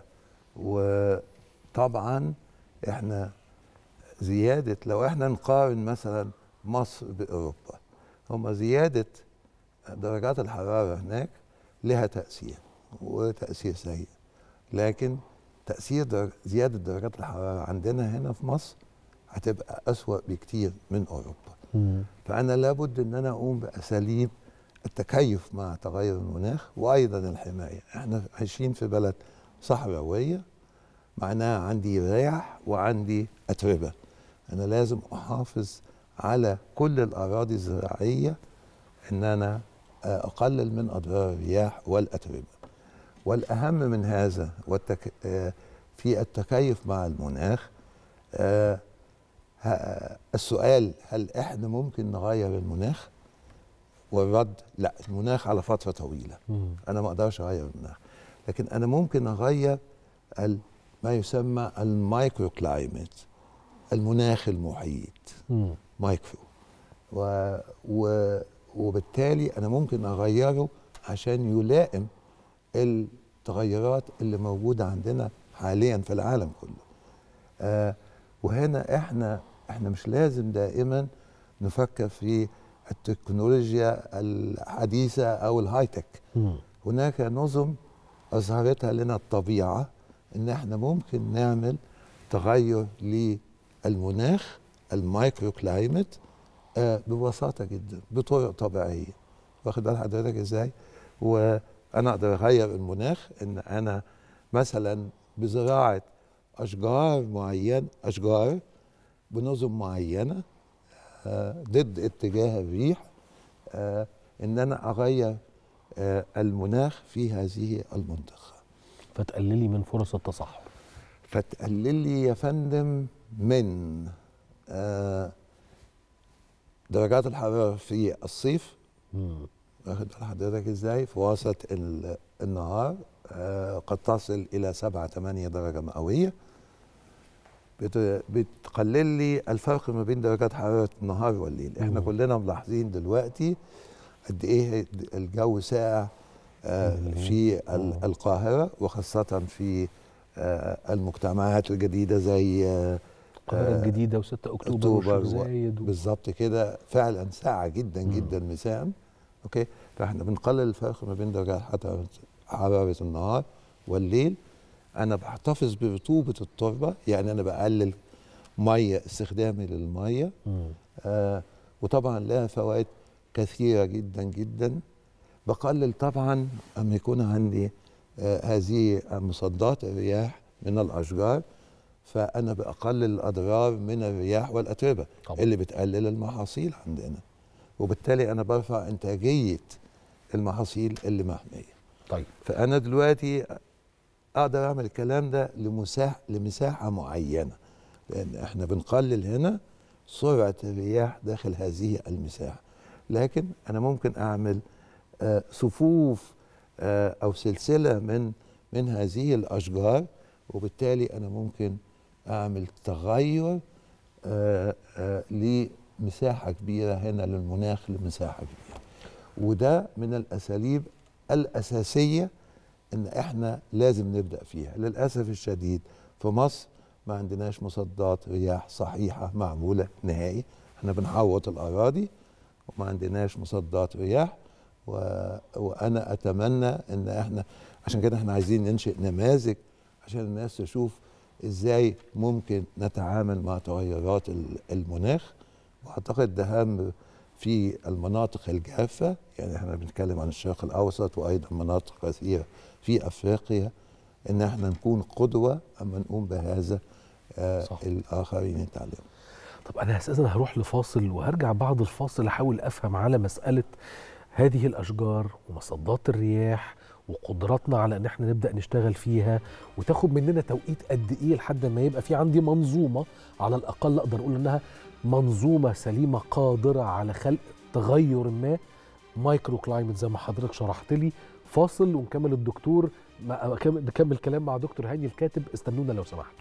وطبعا احنا زياده لو احنا نقارن مثلا مصر باوروبا هم زياده درجات الحراره هناك لها تاثير وتاثير سيء لكن تاثير در... زياده درجات الحراره عندنا هنا في مصر هتبقى اسوا بكتير من اوروبا مم. فانا لابد ان انا اقوم باساليب التكيف مع تغير المناخ وايضا الحمايه احنا عايشين في بلد صحراويه معناها عندي رياح وعندي اتربه انا لازم احافظ على كل الاراضي الزراعيه ان انا آه، اقلل من اضرار الرياح والاتربه والاهم من هذا والتك... آه، في التكيف مع المناخ آه، ه- السؤال هل احنا ممكن نغير المناخ والرد لا المناخ على فتره طويله مم. انا ما اقدرش اغير المناخ لكن انا ممكن اغير ال- ما يسمى المايكرو كلايمت المناخ المحيط مم. مايكرو و و وبالتالي انا ممكن اغيره عشان يلائم التغيرات اللي موجوده عندنا حاليا في العالم كله آه وهنا احنا احنا مش لازم دائما نفكر في التكنولوجيا الحديثه او الهاي تك مم. هناك نظم اظهرتها لنا الطبيعه ان احنا ممكن نعمل تغير للمناخ المايكرو كلايمت آه ببساطه جدا بطرق طبيعيه واخد بال حضرتك ازاي وانا اقدر اغير المناخ ان انا مثلا بزراعه اشجار معين اشجار بنظم معينه آه ضد اتجاه الريح آه ان انا اغير آه المناخ في هذه المنطقه فتقللي من فرص التصحر فتقلل لي يا فندم من آه درجات الحراره في الصيف مم. واخد بال حضرتك ازاي في وسط ال- النهار آه قد تصل الى 7 8 درجه مئويه بت- بتقلل لي الفرق ما بين درجات حراره النهار والليل احنا مم. كلنا ملاحظين دلوقتي قد ايه الجو ساقع آه في ال- القاهره وخاصه في آه المجتمعات الجديده زي آه القاهره آه، الجديده و6 اكتوبر اكتوبر والشيخ و- زايد و... بالظبط كده فعلا ساعة جدا جدا مساء اوكي فاحنا بنقلل الفرق ما بين درجات حرارة حرارة النهار والليل انا بحتفظ برطوبة التربة يعني انا بقلل مية استخدامي للمية مم. آه وطبعا لها فوائد كثيرة جدا جدا بقلل طبعا اما يكون عندي آه هذه مصدات الرياح من الاشجار فانا بقلل الاضرار من الرياح والاتربه طبعا. اللي بتقلل المحاصيل عندنا وبالتالي انا برفع انتاجيه المحاصيل اللي محميه طيب فانا دلوقتي اقدر اعمل الكلام ده لمساح لمساحه معينه لان احنا بنقلل هنا سرعه الرياح داخل هذه المساحه لكن انا ممكن اعمل آه صفوف آه او سلسله من من هذه الاشجار وبالتالي انا ممكن اعمل تغير آه آه لمساحه كبيره هنا للمناخ لمساحه كبيره وده من الاساليب الاساسيه ان احنا لازم نبدا فيها للاسف الشديد في مصر ما عندناش مصدات رياح صحيحه معموله نهائي احنا بنحوط الاراضي وما عندناش مصدات رياح و... وانا اتمنى ان احنا عشان كده احنا عايزين ننشئ نماذج عشان الناس تشوف ازاي ممكن نتعامل مع تغيرات ال- المناخ واعتقد ده هام في المناطق الجافه يعني احنا بنتكلم عن الشرق الاوسط وايضا مناطق كثيره في افريقيا ان احنا نكون قدوه اما نقوم بهذا آه صح. الاخرين يتعلموا طب انا اساسا هروح لفاصل وهرجع بعد الفاصل احاول افهم على مساله هذه الاشجار ومصدات الرياح وقدراتنا على ان احنا نبدا نشتغل فيها وتاخد مننا توقيت قد ايه لحد ما يبقى في عندي منظومه على الاقل اقدر اقول انها منظومه سليمه قادره على خلق تغير ما مايكرو كلايمت زي ما حضرتك شرحت لي فاصل ونكمل الدكتور مع نكمل كلام مع دكتور هاني الكاتب استنونا لو سمحتوا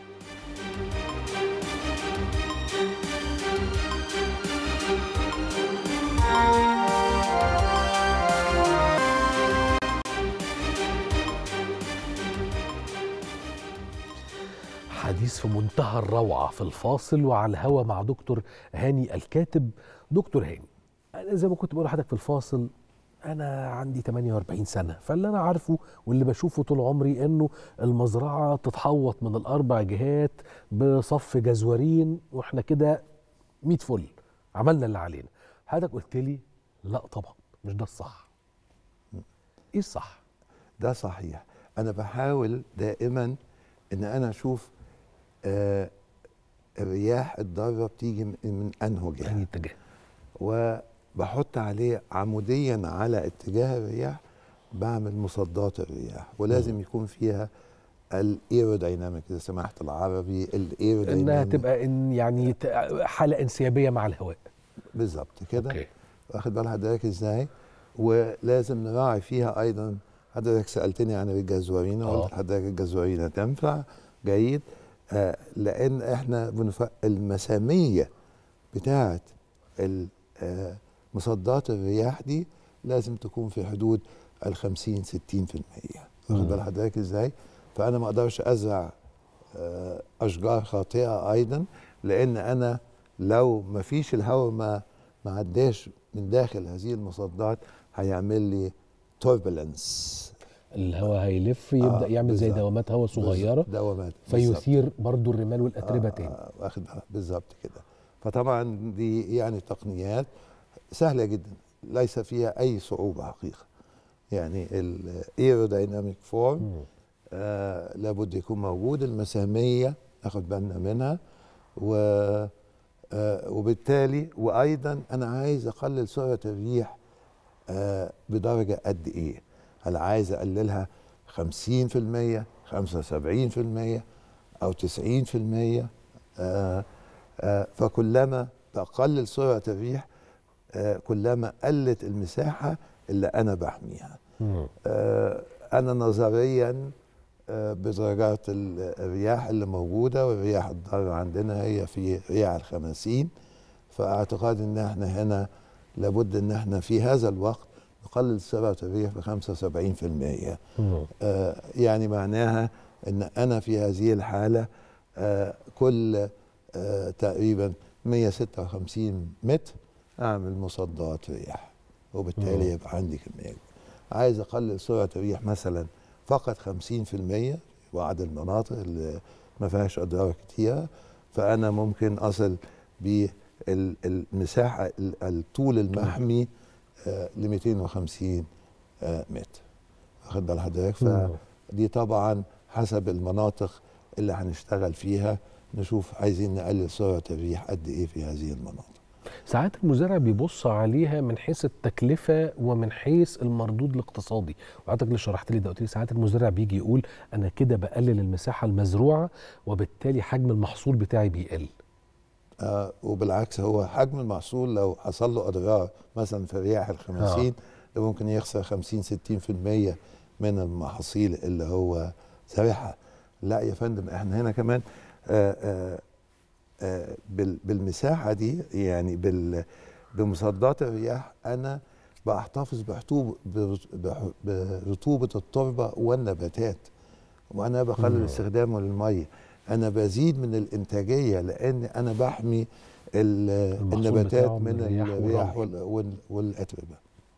حديث في منتهى الروعة في الفاصل وعلى الهوا مع دكتور هاني الكاتب دكتور هاني أنا زي ما كنت بقول لحضرتك في الفاصل أنا عندي 48 سنة فاللي أنا عارفه واللي بشوفه طول عمري إنه المزرعة تتحوط من الأربع جهات بصف جزورين وإحنا كده 100 فل عملنا اللي علينا حضرتك قلت لي لا طبعا مش ده الصح ايه الصح ده صحيح انا بحاول دائما ان انا اشوف آه الرياح الضاره بتيجي من- من انه جهه اي اتجاه وبحط عليه عموديا على اتجاه الرياح بعمل مصدات الرياح ولازم يكون فيها الايرودايناميك اذا سمحت العربي انها الايرودايناميك تبقى إن يعني ت- حاله انسيابيه مع الهواء بالظبط كده اوكي واخد بال حضرتك ازاي ولازم نراعي فيها ايضا حضرتك سالتني عن الجزورين آه. قلت لحضرتك الجزورينه تنفع جيد آه لان احنا بنف... المساميه بتاعه ال- آه، مصدات الرياح دي لازم تكون في حدود ال 50 60% واخد مم. بال حضرتك ازاي فانا ما اقدرش ازرع آه، اشجار خاطئه ايضا لان انا لو ما فيش الهواء ما ما عداش من داخل هذه المصدات هيعمل لي توربulence الهواء هيلف يبدا آه، يعمل زي بالظبط. دوامات هواء صغيره دوامات بالظبط. فيثير برضو الرمال والاتربه آه، تاني آه، واخد بالك، بالظبط كده فطبعا دي يعني تقنيات سهله جدا ليس فيها اي صعوبه حقيقه يعني الايرودايناميك فورم مم. آه لابد يكون موجود المساميه ناخد بالنا منها و آه وبالتالي وايضا انا عايز اقلل سرعه الريح آه بدرجه قد ايه هل عايز اقللها 50% 75% او 90% آه آه فكلما بقلل سرعه الريح آه كلما قلت المساحه اللي انا بحميها مم. آه، انا نظريا آه، بدرجات ال- الرياح اللي موجوده والرياح الضاره عندنا هي في رياح الخمسين فاعتقاد ان احنا هنا لابد ان احنا في هذا الوقت نقلل سرعه الريح ب 75% مم. آه، يعني معناها ان انا في هذه الحاله آه، كل آه، تقريبا 156 متر اعمل مصدات رياح وبالتالي مم. يبقى عندي كميه عايز اقلل سرعه الريح مثلا فقط 50% في بعض المناطق اللي ما فيهاش اضرار كتيره فانا ممكن اصل بالمساحه ال- الطول المحمي ل 250 آه، متر واخد بال حضرتك مم. فدي طبعا حسب المناطق اللي هنشتغل فيها نشوف عايزين نقلل سرعه الريح قد ايه في هذه المناطق ساعات المزارع بيبص عليها من حيث التكلفه ومن حيث المردود الاقتصادي وحضرتك اللي شرحت لي ده قلت لي ساعات المزارع بيجي يقول انا كده بقلل المساحه المزروعه وبالتالي حجم المحصول بتاعي بيقل آه وبالعكس هو حجم المحصول لو حصل له اضرار مثلا في الرياح الخمسين ده ممكن يخسر 50 60% من المحاصيل اللي هو زارعها لا يا فندم احنا هنا كمان آه آه آه بال- بالمساحه دي يعني بال بمصدات الرياح انا بحتفظ بحتوب برط- بح- برطوبه التربه والنباتات وانا بقلل مم. استخدامه للميه انا بزيد من الانتاجيه لان انا بحمي ال- المحصول النباتات بتاعه من من الرياح الرياح والرمل. وال- وال- والاتربه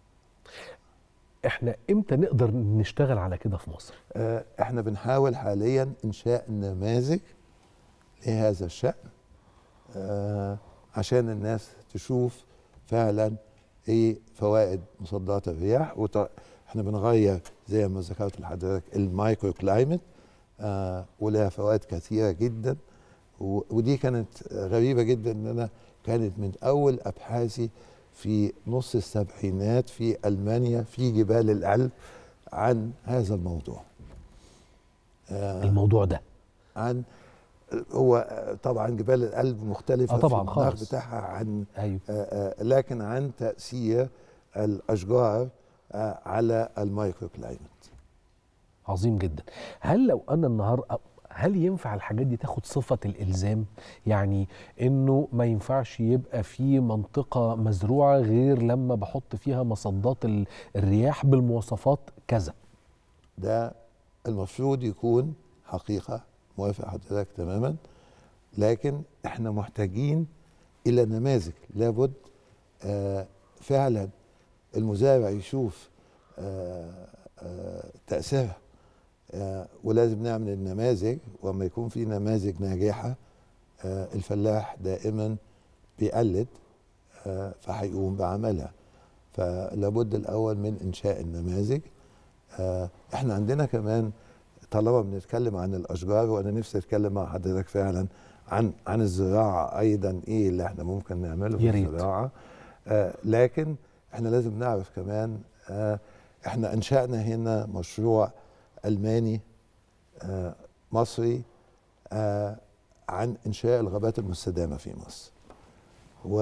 احنا امتى نقدر نشتغل على كده في مصر آه، احنا بنحاول حاليا انشاء نماذج لهذا الشأن آه، عشان الناس تشوف فعلا ايه فوائد مصدات الرياح وط... احنا بنغير زي ما ذكرت لحضرتك المايكرو كلايمت آه ولها فوائد كثيره جدا و... ودي كانت غريبه جدا ان انا كانت من اول ابحاثي في نص السبعينات في المانيا في جبال الألب عن هذا الموضوع آه الموضوع ده عن هو طبعا جبال الألب مختلفة آه طبعا في المناخ خالص. بتاعها عن ايوه آه آه لكن عن تأثير الأشجار آه على المايكرو كلايمت عظيم جدا هل لو انا النهارده هل ينفع الحاجات دي تاخد صفة الإلزام؟ يعني إنه ما ينفعش يبقى في منطقة مزروعة غير لما بحط فيها مصدات ال- الرياح بالمواصفات كذا. ده المفروض يكون حقيقة موافق حضرتك تماما لكن احنا محتاجين إلى نماذج لابد آه فعلا المزارع يشوف آه آه تأثيرها آه ولازم نعمل النماذج وما يكون في نماذج ناجحة آه الفلاح دائما بيقلد آه فهيقوم بعملها فلابد الاول من انشاء النماذج آه، احنا عندنا كمان طالما بنتكلم عن الاشجار وانا نفسي اتكلم مع حضرتك فعلا عن عن الزراعه ايضا ايه اللي احنا ممكن نعمله في يا ريت. الزراعه آه لكن احنا لازم نعرف كمان آه احنا انشانا هنا مشروع الماني آه مصري آه عن انشاء الغابات المستدامه في مصر و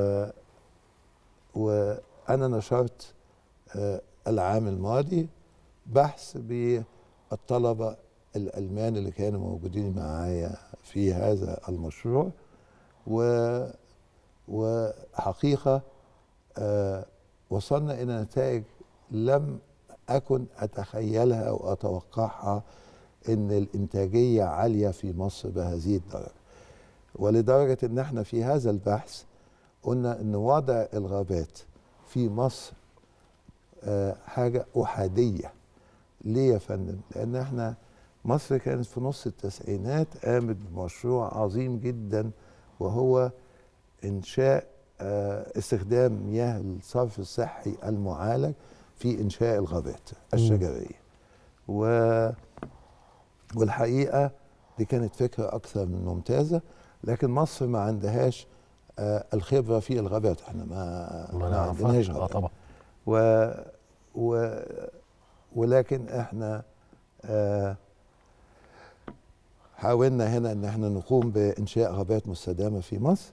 وانا نشرت آه العام الماضي بحث بالطلبه الالمان اللي كانوا موجودين معايا في هذا المشروع و وحقيقه آه وصلنا الى نتائج لم اكن اتخيلها او اتوقعها ان الانتاجيه عاليه في مصر بهذه الدرجه ولدرجه ان احنا في هذا البحث قلنا ان وضع الغابات في مصر آه حاجه احاديه ليه يا فندم لان احنا مصر كانت في نص التسعينات قامت بمشروع عظيم جدا وهو انشاء آه استخدام مياه الصرف الصحي المعالج في انشاء الغابات الشجريه و والحقيقه دي كانت فكره اكثر من ممتازه لكن مصر ما عندهاش آه الخبره في الغابات احنا ما ما ما نعرفها. عندناش اه غابات طبعا و و ولكن احنا آه حاولنا هنا ان احنا نقوم بانشاء غابات مستدامه في مصر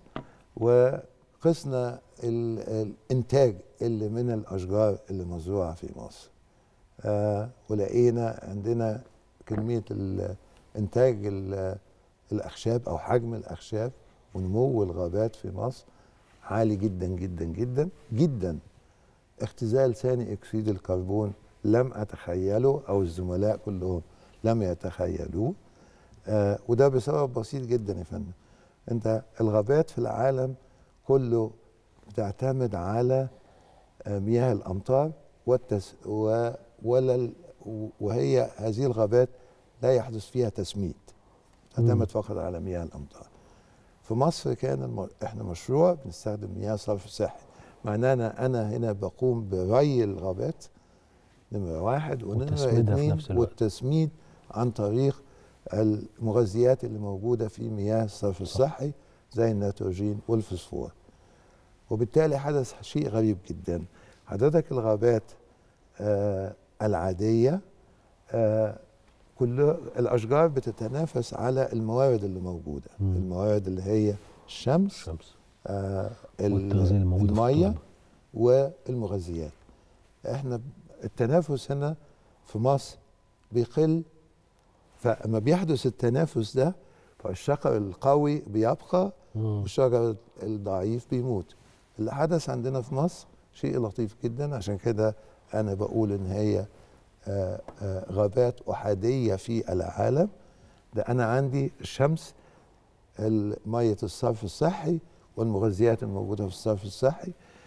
وقسنا ال- الانتاج اللي من الاشجار اللي مزروعه في مصر آه ولقينا عندنا كميه ال- انتاج ال- الاخشاب او حجم الاخشاب ونمو الغابات في مصر عالي جدا جدا جدا جدا اختزال ثاني اكسيد الكربون لم اتخيله او الزملاء كلهم لم يتخيلوه آه وده بسبب بسيط جدا يا فندم انت الغابات في العالم كله بتعتمد على آه مياه الامطار والتس و ولا ال- وهي هذه الغابات لا يحدث فيها تسميد تعتمد فقط على مياه الامطار في مصر كان الم... احنا مشروع بنستخدم مياه صرف صحي معنانا انا هنا بقوم بري الغابات نمرة واحد ونمرة وتسميدها في اتنين نفس الوقت. والتسميد عن طريق المغذيات اللي موجودة في مياه الصرف الصحي زي النيتروجين والفوسفور وبالتالي حدث شيء غريب جدا حضرتك الغابات آه العادية آه كل الأشجار بتتنافس على الموارد اللي موجودة مم. الموارد اللي هي الشمس الشمس آه ال- والتغذية الموجودة في المية التربة. والمغذيات احنا التنافس هنا في مصر بيقل فلما بيحدث التنافس ده فالشجر القوي بيبقى مم. والشجر الضعيف بيموت اللي حدث عندنا في مصر شيء لطيف جدا عشان كده انا بقول ان هي آه، آه، غابات احاديه في العالم ده انا عندي الشمس ال- ميه الصرف الصحي والمغذيات الموجوده في الصرف الصحي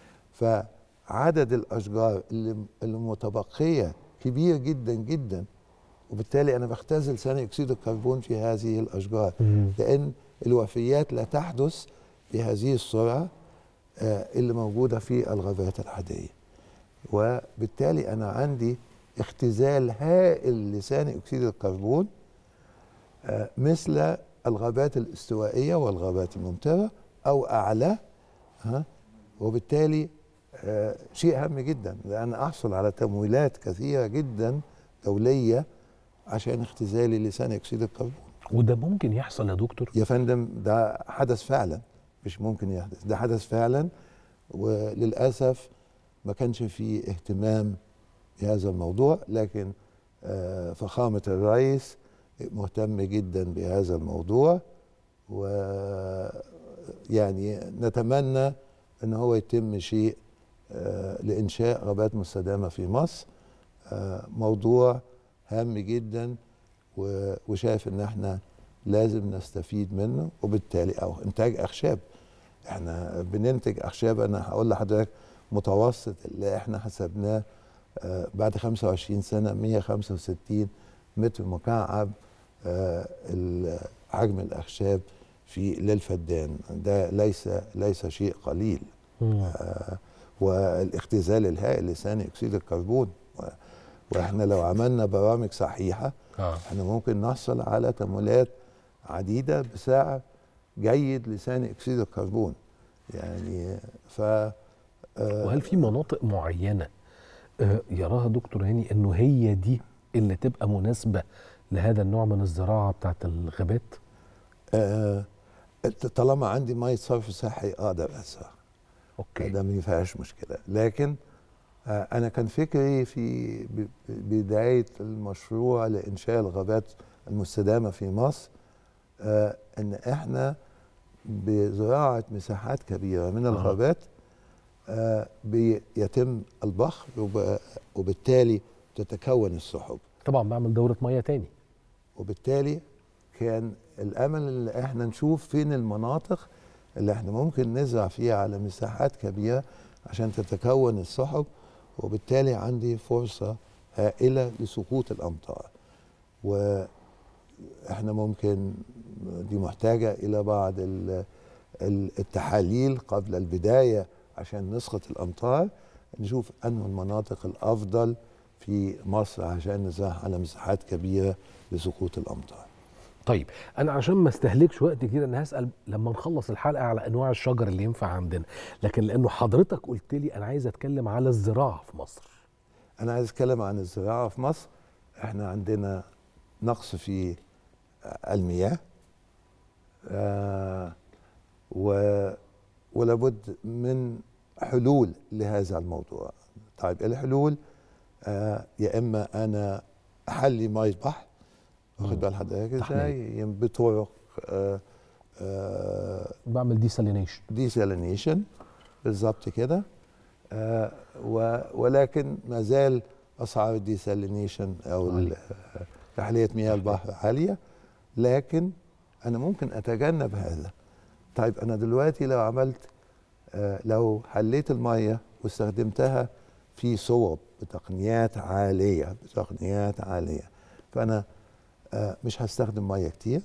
فعدد الاشجار اللي اللي متبقيه كبير جدا جدا وبالتالي انا بختزل ثاني اكسيد الكربون في هذه الاشجار مم. لان الوفيات لا تحدث بهذه السرعه آه، اللي موجوده في الغابات العاديه وبالتالي انا عندي اختزال هائل لثاني اكسيد الكربون آه، مثل الغابات الاستوائيه والغابات الممطره او اعلى ها وبالتالي آه، شيء هام جدا لان احصل على تمويلات كثيره جدا دوليه عشان اختزالي لثاني اكسيد الكربون وده ممكن يحصل يا دكتور يا فندم ده حدث فعلا مش ممكن يحدث ده حدث فعلا وللاسف ما كانش فيه اهتمام بهذا الموضوع لكن آه، فخامه الرئيس مهتم جدا بهذا الموضوع ويعني نتمنى ان هو يتم شيء آه، لانشاء غابات مستدامه في مصر آه، موضوع هام جدا و- وشايف ان احنا لازم نستفيد منه وبالتالي او انتاج اخشاب احنا بننتج اخشاب انا هقول لحضرتك متوسط اللي احنا حسبناه آه، بعد 25 سنه 165 متر مكعب آه، ال- حجم الاخشاب في للفدان ده ليس ليس شيء قليل مم. آه، والاختزال الهائل لثاني اكسيد الكربون و- واحنا لو عملنا برامج صحيحه آه. احنا ممكن نحصل على تمويلات عديده بسعر جيد لثاني اكسيد الكربون يعني ف آه، وهل في مناطق معينه آه، يراها دكتور هاني انه هي دي اللي تبقى مناسبه لهذا النوع من الزراعه بتاعت الغابات آه، طالما عندي ميه صرف صحي اقدر ازرع اوكي ده ما فيهاش مشكله لكن آه، انا كان فكري في ب- بدايه المشروع لانشاء الغابات المستدامه في مصر آه، ان احنا بزراعه مساحات كبيره من الغابات آه، بيتم البخر وب- وبالتالي تتكون السحب طبعا بعمل دوره ميه تاني وبالتالي كان الامل ان احنا نشوف فين المناطق اللي احنا ممكن نزرع فيها على مساحات كبيره عشان تتكون السحب وبالتالي عندي فرصه هائله لسقوط الامطار واحنا ممكن دي محتاجه الى بعض ال- ال- التحاليل قبل البدايه عشان نسقط الامطار نشوف انه المناطق الافضل في مصر عشان نزرع على مساحات كبيره لسقوط الامطار طيب انا عشان ما استهلكش وقت كتير انا هسال لما نخلص الحلقه على انواع الشجر اللي ينفع عندنا لكن لانه حضرتك قلت لي انا عايز اتكلم على الزراعه في مصر انا عايز اتكلم عن الزراعه في مصر احنا عندنا نقص في المياه آه و ولابد من حلول لهذا الموضوع طيب الحلول آه يا اما انا احلي ميه بحر واخد بال حضرتك ازاي يم- بطرق آه آه بعمل ديسالينيشن ديسالينيشن بالظبط كده آه و- ولكن ما زال اسعار الديسالينيشن او ال- آه، تحليه مياه البحر عاليه لكن انا ممكن اتجنب هذا طيب انا دلوقتي لو عملت آه لو حليت الميه واستخدمتها في صوب بتقنيات عاليه بتقنيات عاليه فانا آه مش هستخدم ميه كتير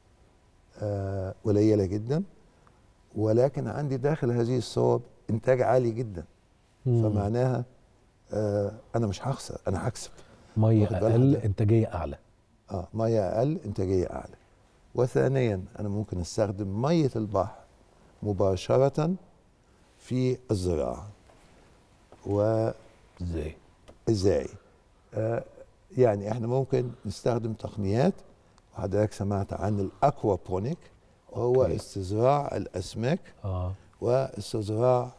آه قليله جدا ولكن عندي داخل هذه الصوب انتاج عالي جدا مم. فمعناها آه انا مش هخسر انا هكسب ميه واخد بالك اقل حضرتك؟ انتاجيه اعلى اه ميه اقل انتاجيه اعلى وثانيا انا ممكن استخدم ميه البحر مباشره في الزراعه و ازاي ازاي آه يعني احنا ممكن نستخدم تقنيات وحضرتك سمعت عن الاكوابونيك وهو أوكي. استزراع الاسماك اه واستزراع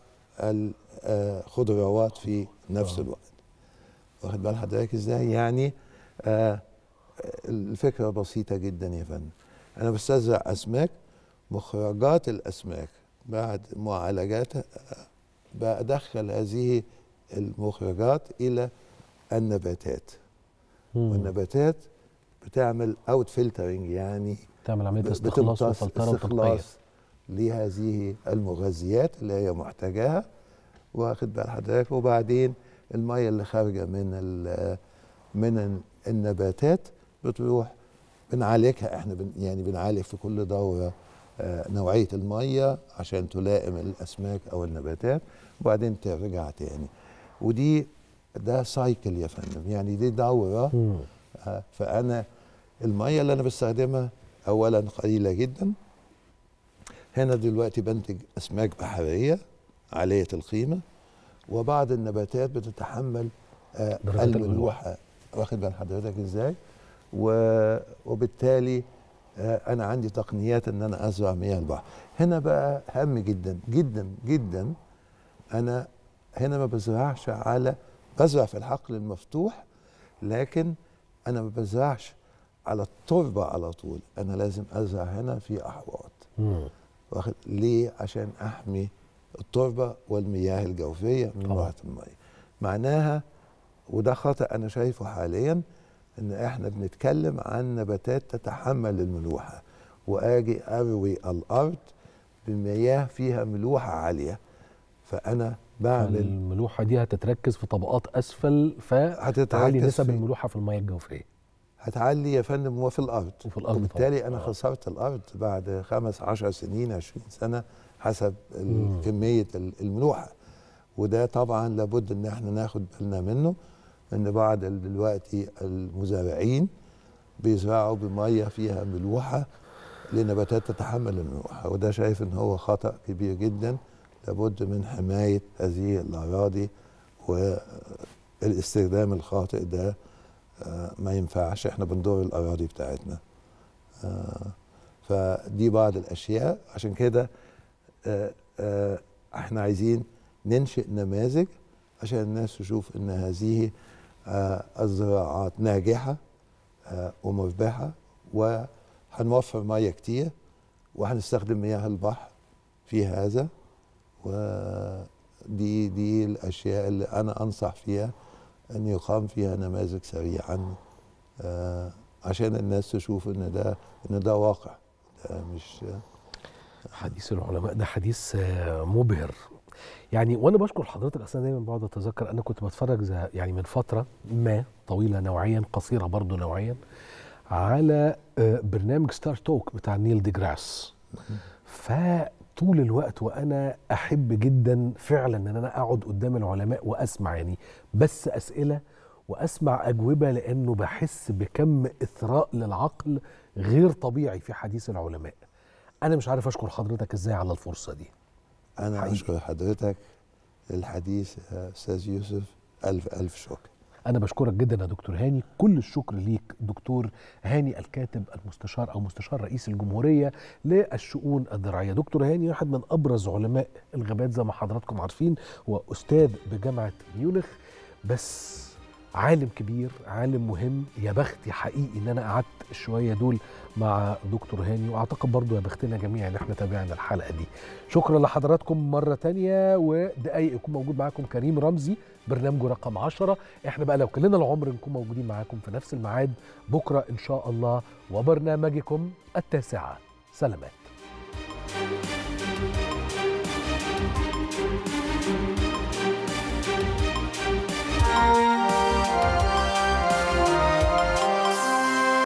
الخضروات في نفس آه. الوقت واخد بال حضرتك ازاي يعني آه الفكره بسيطه جدا يا فندم انا بستزرع اسماك مخرجات الاسماك بعد معالجاتها آه، بدخل هذه المخرجات الى النباتات مم. والنباتات بتعمل اوت فلترنج يعني تعمل عمليه ب- استخلاص بتمتص وفلتره وتنقيه استخلاص لهذه المغذيات اللي هي محتاجاها واخد بال حضرتك وبعدين الميه اللي خارجه من ال- من ال- النباتات بتروح بنعالجها احنا بن يعني بنعالج في كل دوره آه، نوعيه الميه عشان تلائم الاسماك او النباتات وبعدين ترجع تاني ودي ده سايكل يا فندم يعني دي دوره مم. آه، فانا الميه اللي انا بستخدمها اولا قليله جدا هنا دلوقتي بنتج اسماك بحريه عاليه القيمه وبعض النباتات بتتحمل آه، درجات الملوحه واخد بال حضرتك ازاي و- وبالتالي آه، انا عندي تقنيات ان انا ازرع مياه البحر هنا بقى هام جدا جدا جدا انا هنا ما بزرعش على بزرع في الحقل المفتوح لكن انا ما بزرعش على التربه على طول انا لازم ازرع هنا في احواض مم. واخد ليه عشان احمي التربه والمياه الجوفيه من طبعا. مروحه الميه معناها وده خطا انا شايفه حاليا ان احنا بنتكلم عن نباتات تتحمل الملوحه واجي اروي الارض بمياه فيها ملوحه عاليه فانا بعمل الملوحه دي هتتركز في طبقات اسفل فتعلي هتتركز نسب في- الملوحه في الميه الجوفيه هتعلي يا فندم وفي الارض وفي الارض وبالتالي طبعاً. انا آه. خسرت الارض بعد خمس عشر سنين عشرين سنه حسب ال- مم. كميه ال- الملوحه وده طبعا لابد ان احنا ناخد بالنا منه ان بعض دلوقتي المزارعين بيزرعوا بميه فيها ملوحه لنباتات تتحمل الملوحه وده شايف ان هو خطا كبير جدا لابد من حمايه هذه الاراضي والاستخدام الخاطئ ده آه، ما ينفعش احنا بنضر الاراضي بتاعتنا آه، فدي بعض الاشياء عشان كده آه، آه، احنا عايزين ننشئ نماذج عشان الناس تشوف ان هذه آه، الزراعات ناجحه آه، ومربحه وهنوفر ميه كتير وهنستخدم مياه البحر في هذا ودي دي الاشياء اللي انا انصح فيها ان يقام فيها نماذج سريعا آه، عشان الناس تشوف ان ده ان ده واقع ده مش حديث العلماء ده حديث آه، مبهر يعني وانا بشكر حضرتك اصلا دايما بقعد اتذكر انا كنت بتفرج زي يعني من فتره ما طويله نوعيا قصيره برضو نوعيا على آه، برنامج ستار توك بتاع نيل دي جراس فطول الوقت وانا احب جدا فعلا ان انا اقعد قدام العلماء واسمع يعني بس اسئله واسمع اجوبه لانه بحس بكم اثراء للعقل غير طبيعي في حديث العلماء انا مش عارف اشكر حضرتك ازاي على الفرصه دي انا حقيقي. اشكر حضرتك للحديث يا استاذ يوسف الف الف شكر انا بشكرك جدا يا دكتور هاني كل الشكر ليك دكتور هاني الكاتب المستشار او مستشار رئيس الجمهوريه للشؤون الزراعيه دكتور هاني واحد من ابرز علماء الغابات زي ما حضراتكم عارفين هو استاذ بجامعه ميونخ بس عالم كبير عالم مهم يا بختي حقيقي ان انا قعدت شويه دول مع دكتور هاني واعتقد برضو يا بختنا جميعا ان احنا تابعنا الحلقه دي شكرا لحضراتكم مره تانية ودقايق يكون موجود معاكم كريم رمزي برنامجه رقم 10 احنا بقى لو كلنا العمر نكون موجودين معاكم في نفس الميعاد بكره ان شاء الله وبرنامجكم التاسعه سلامات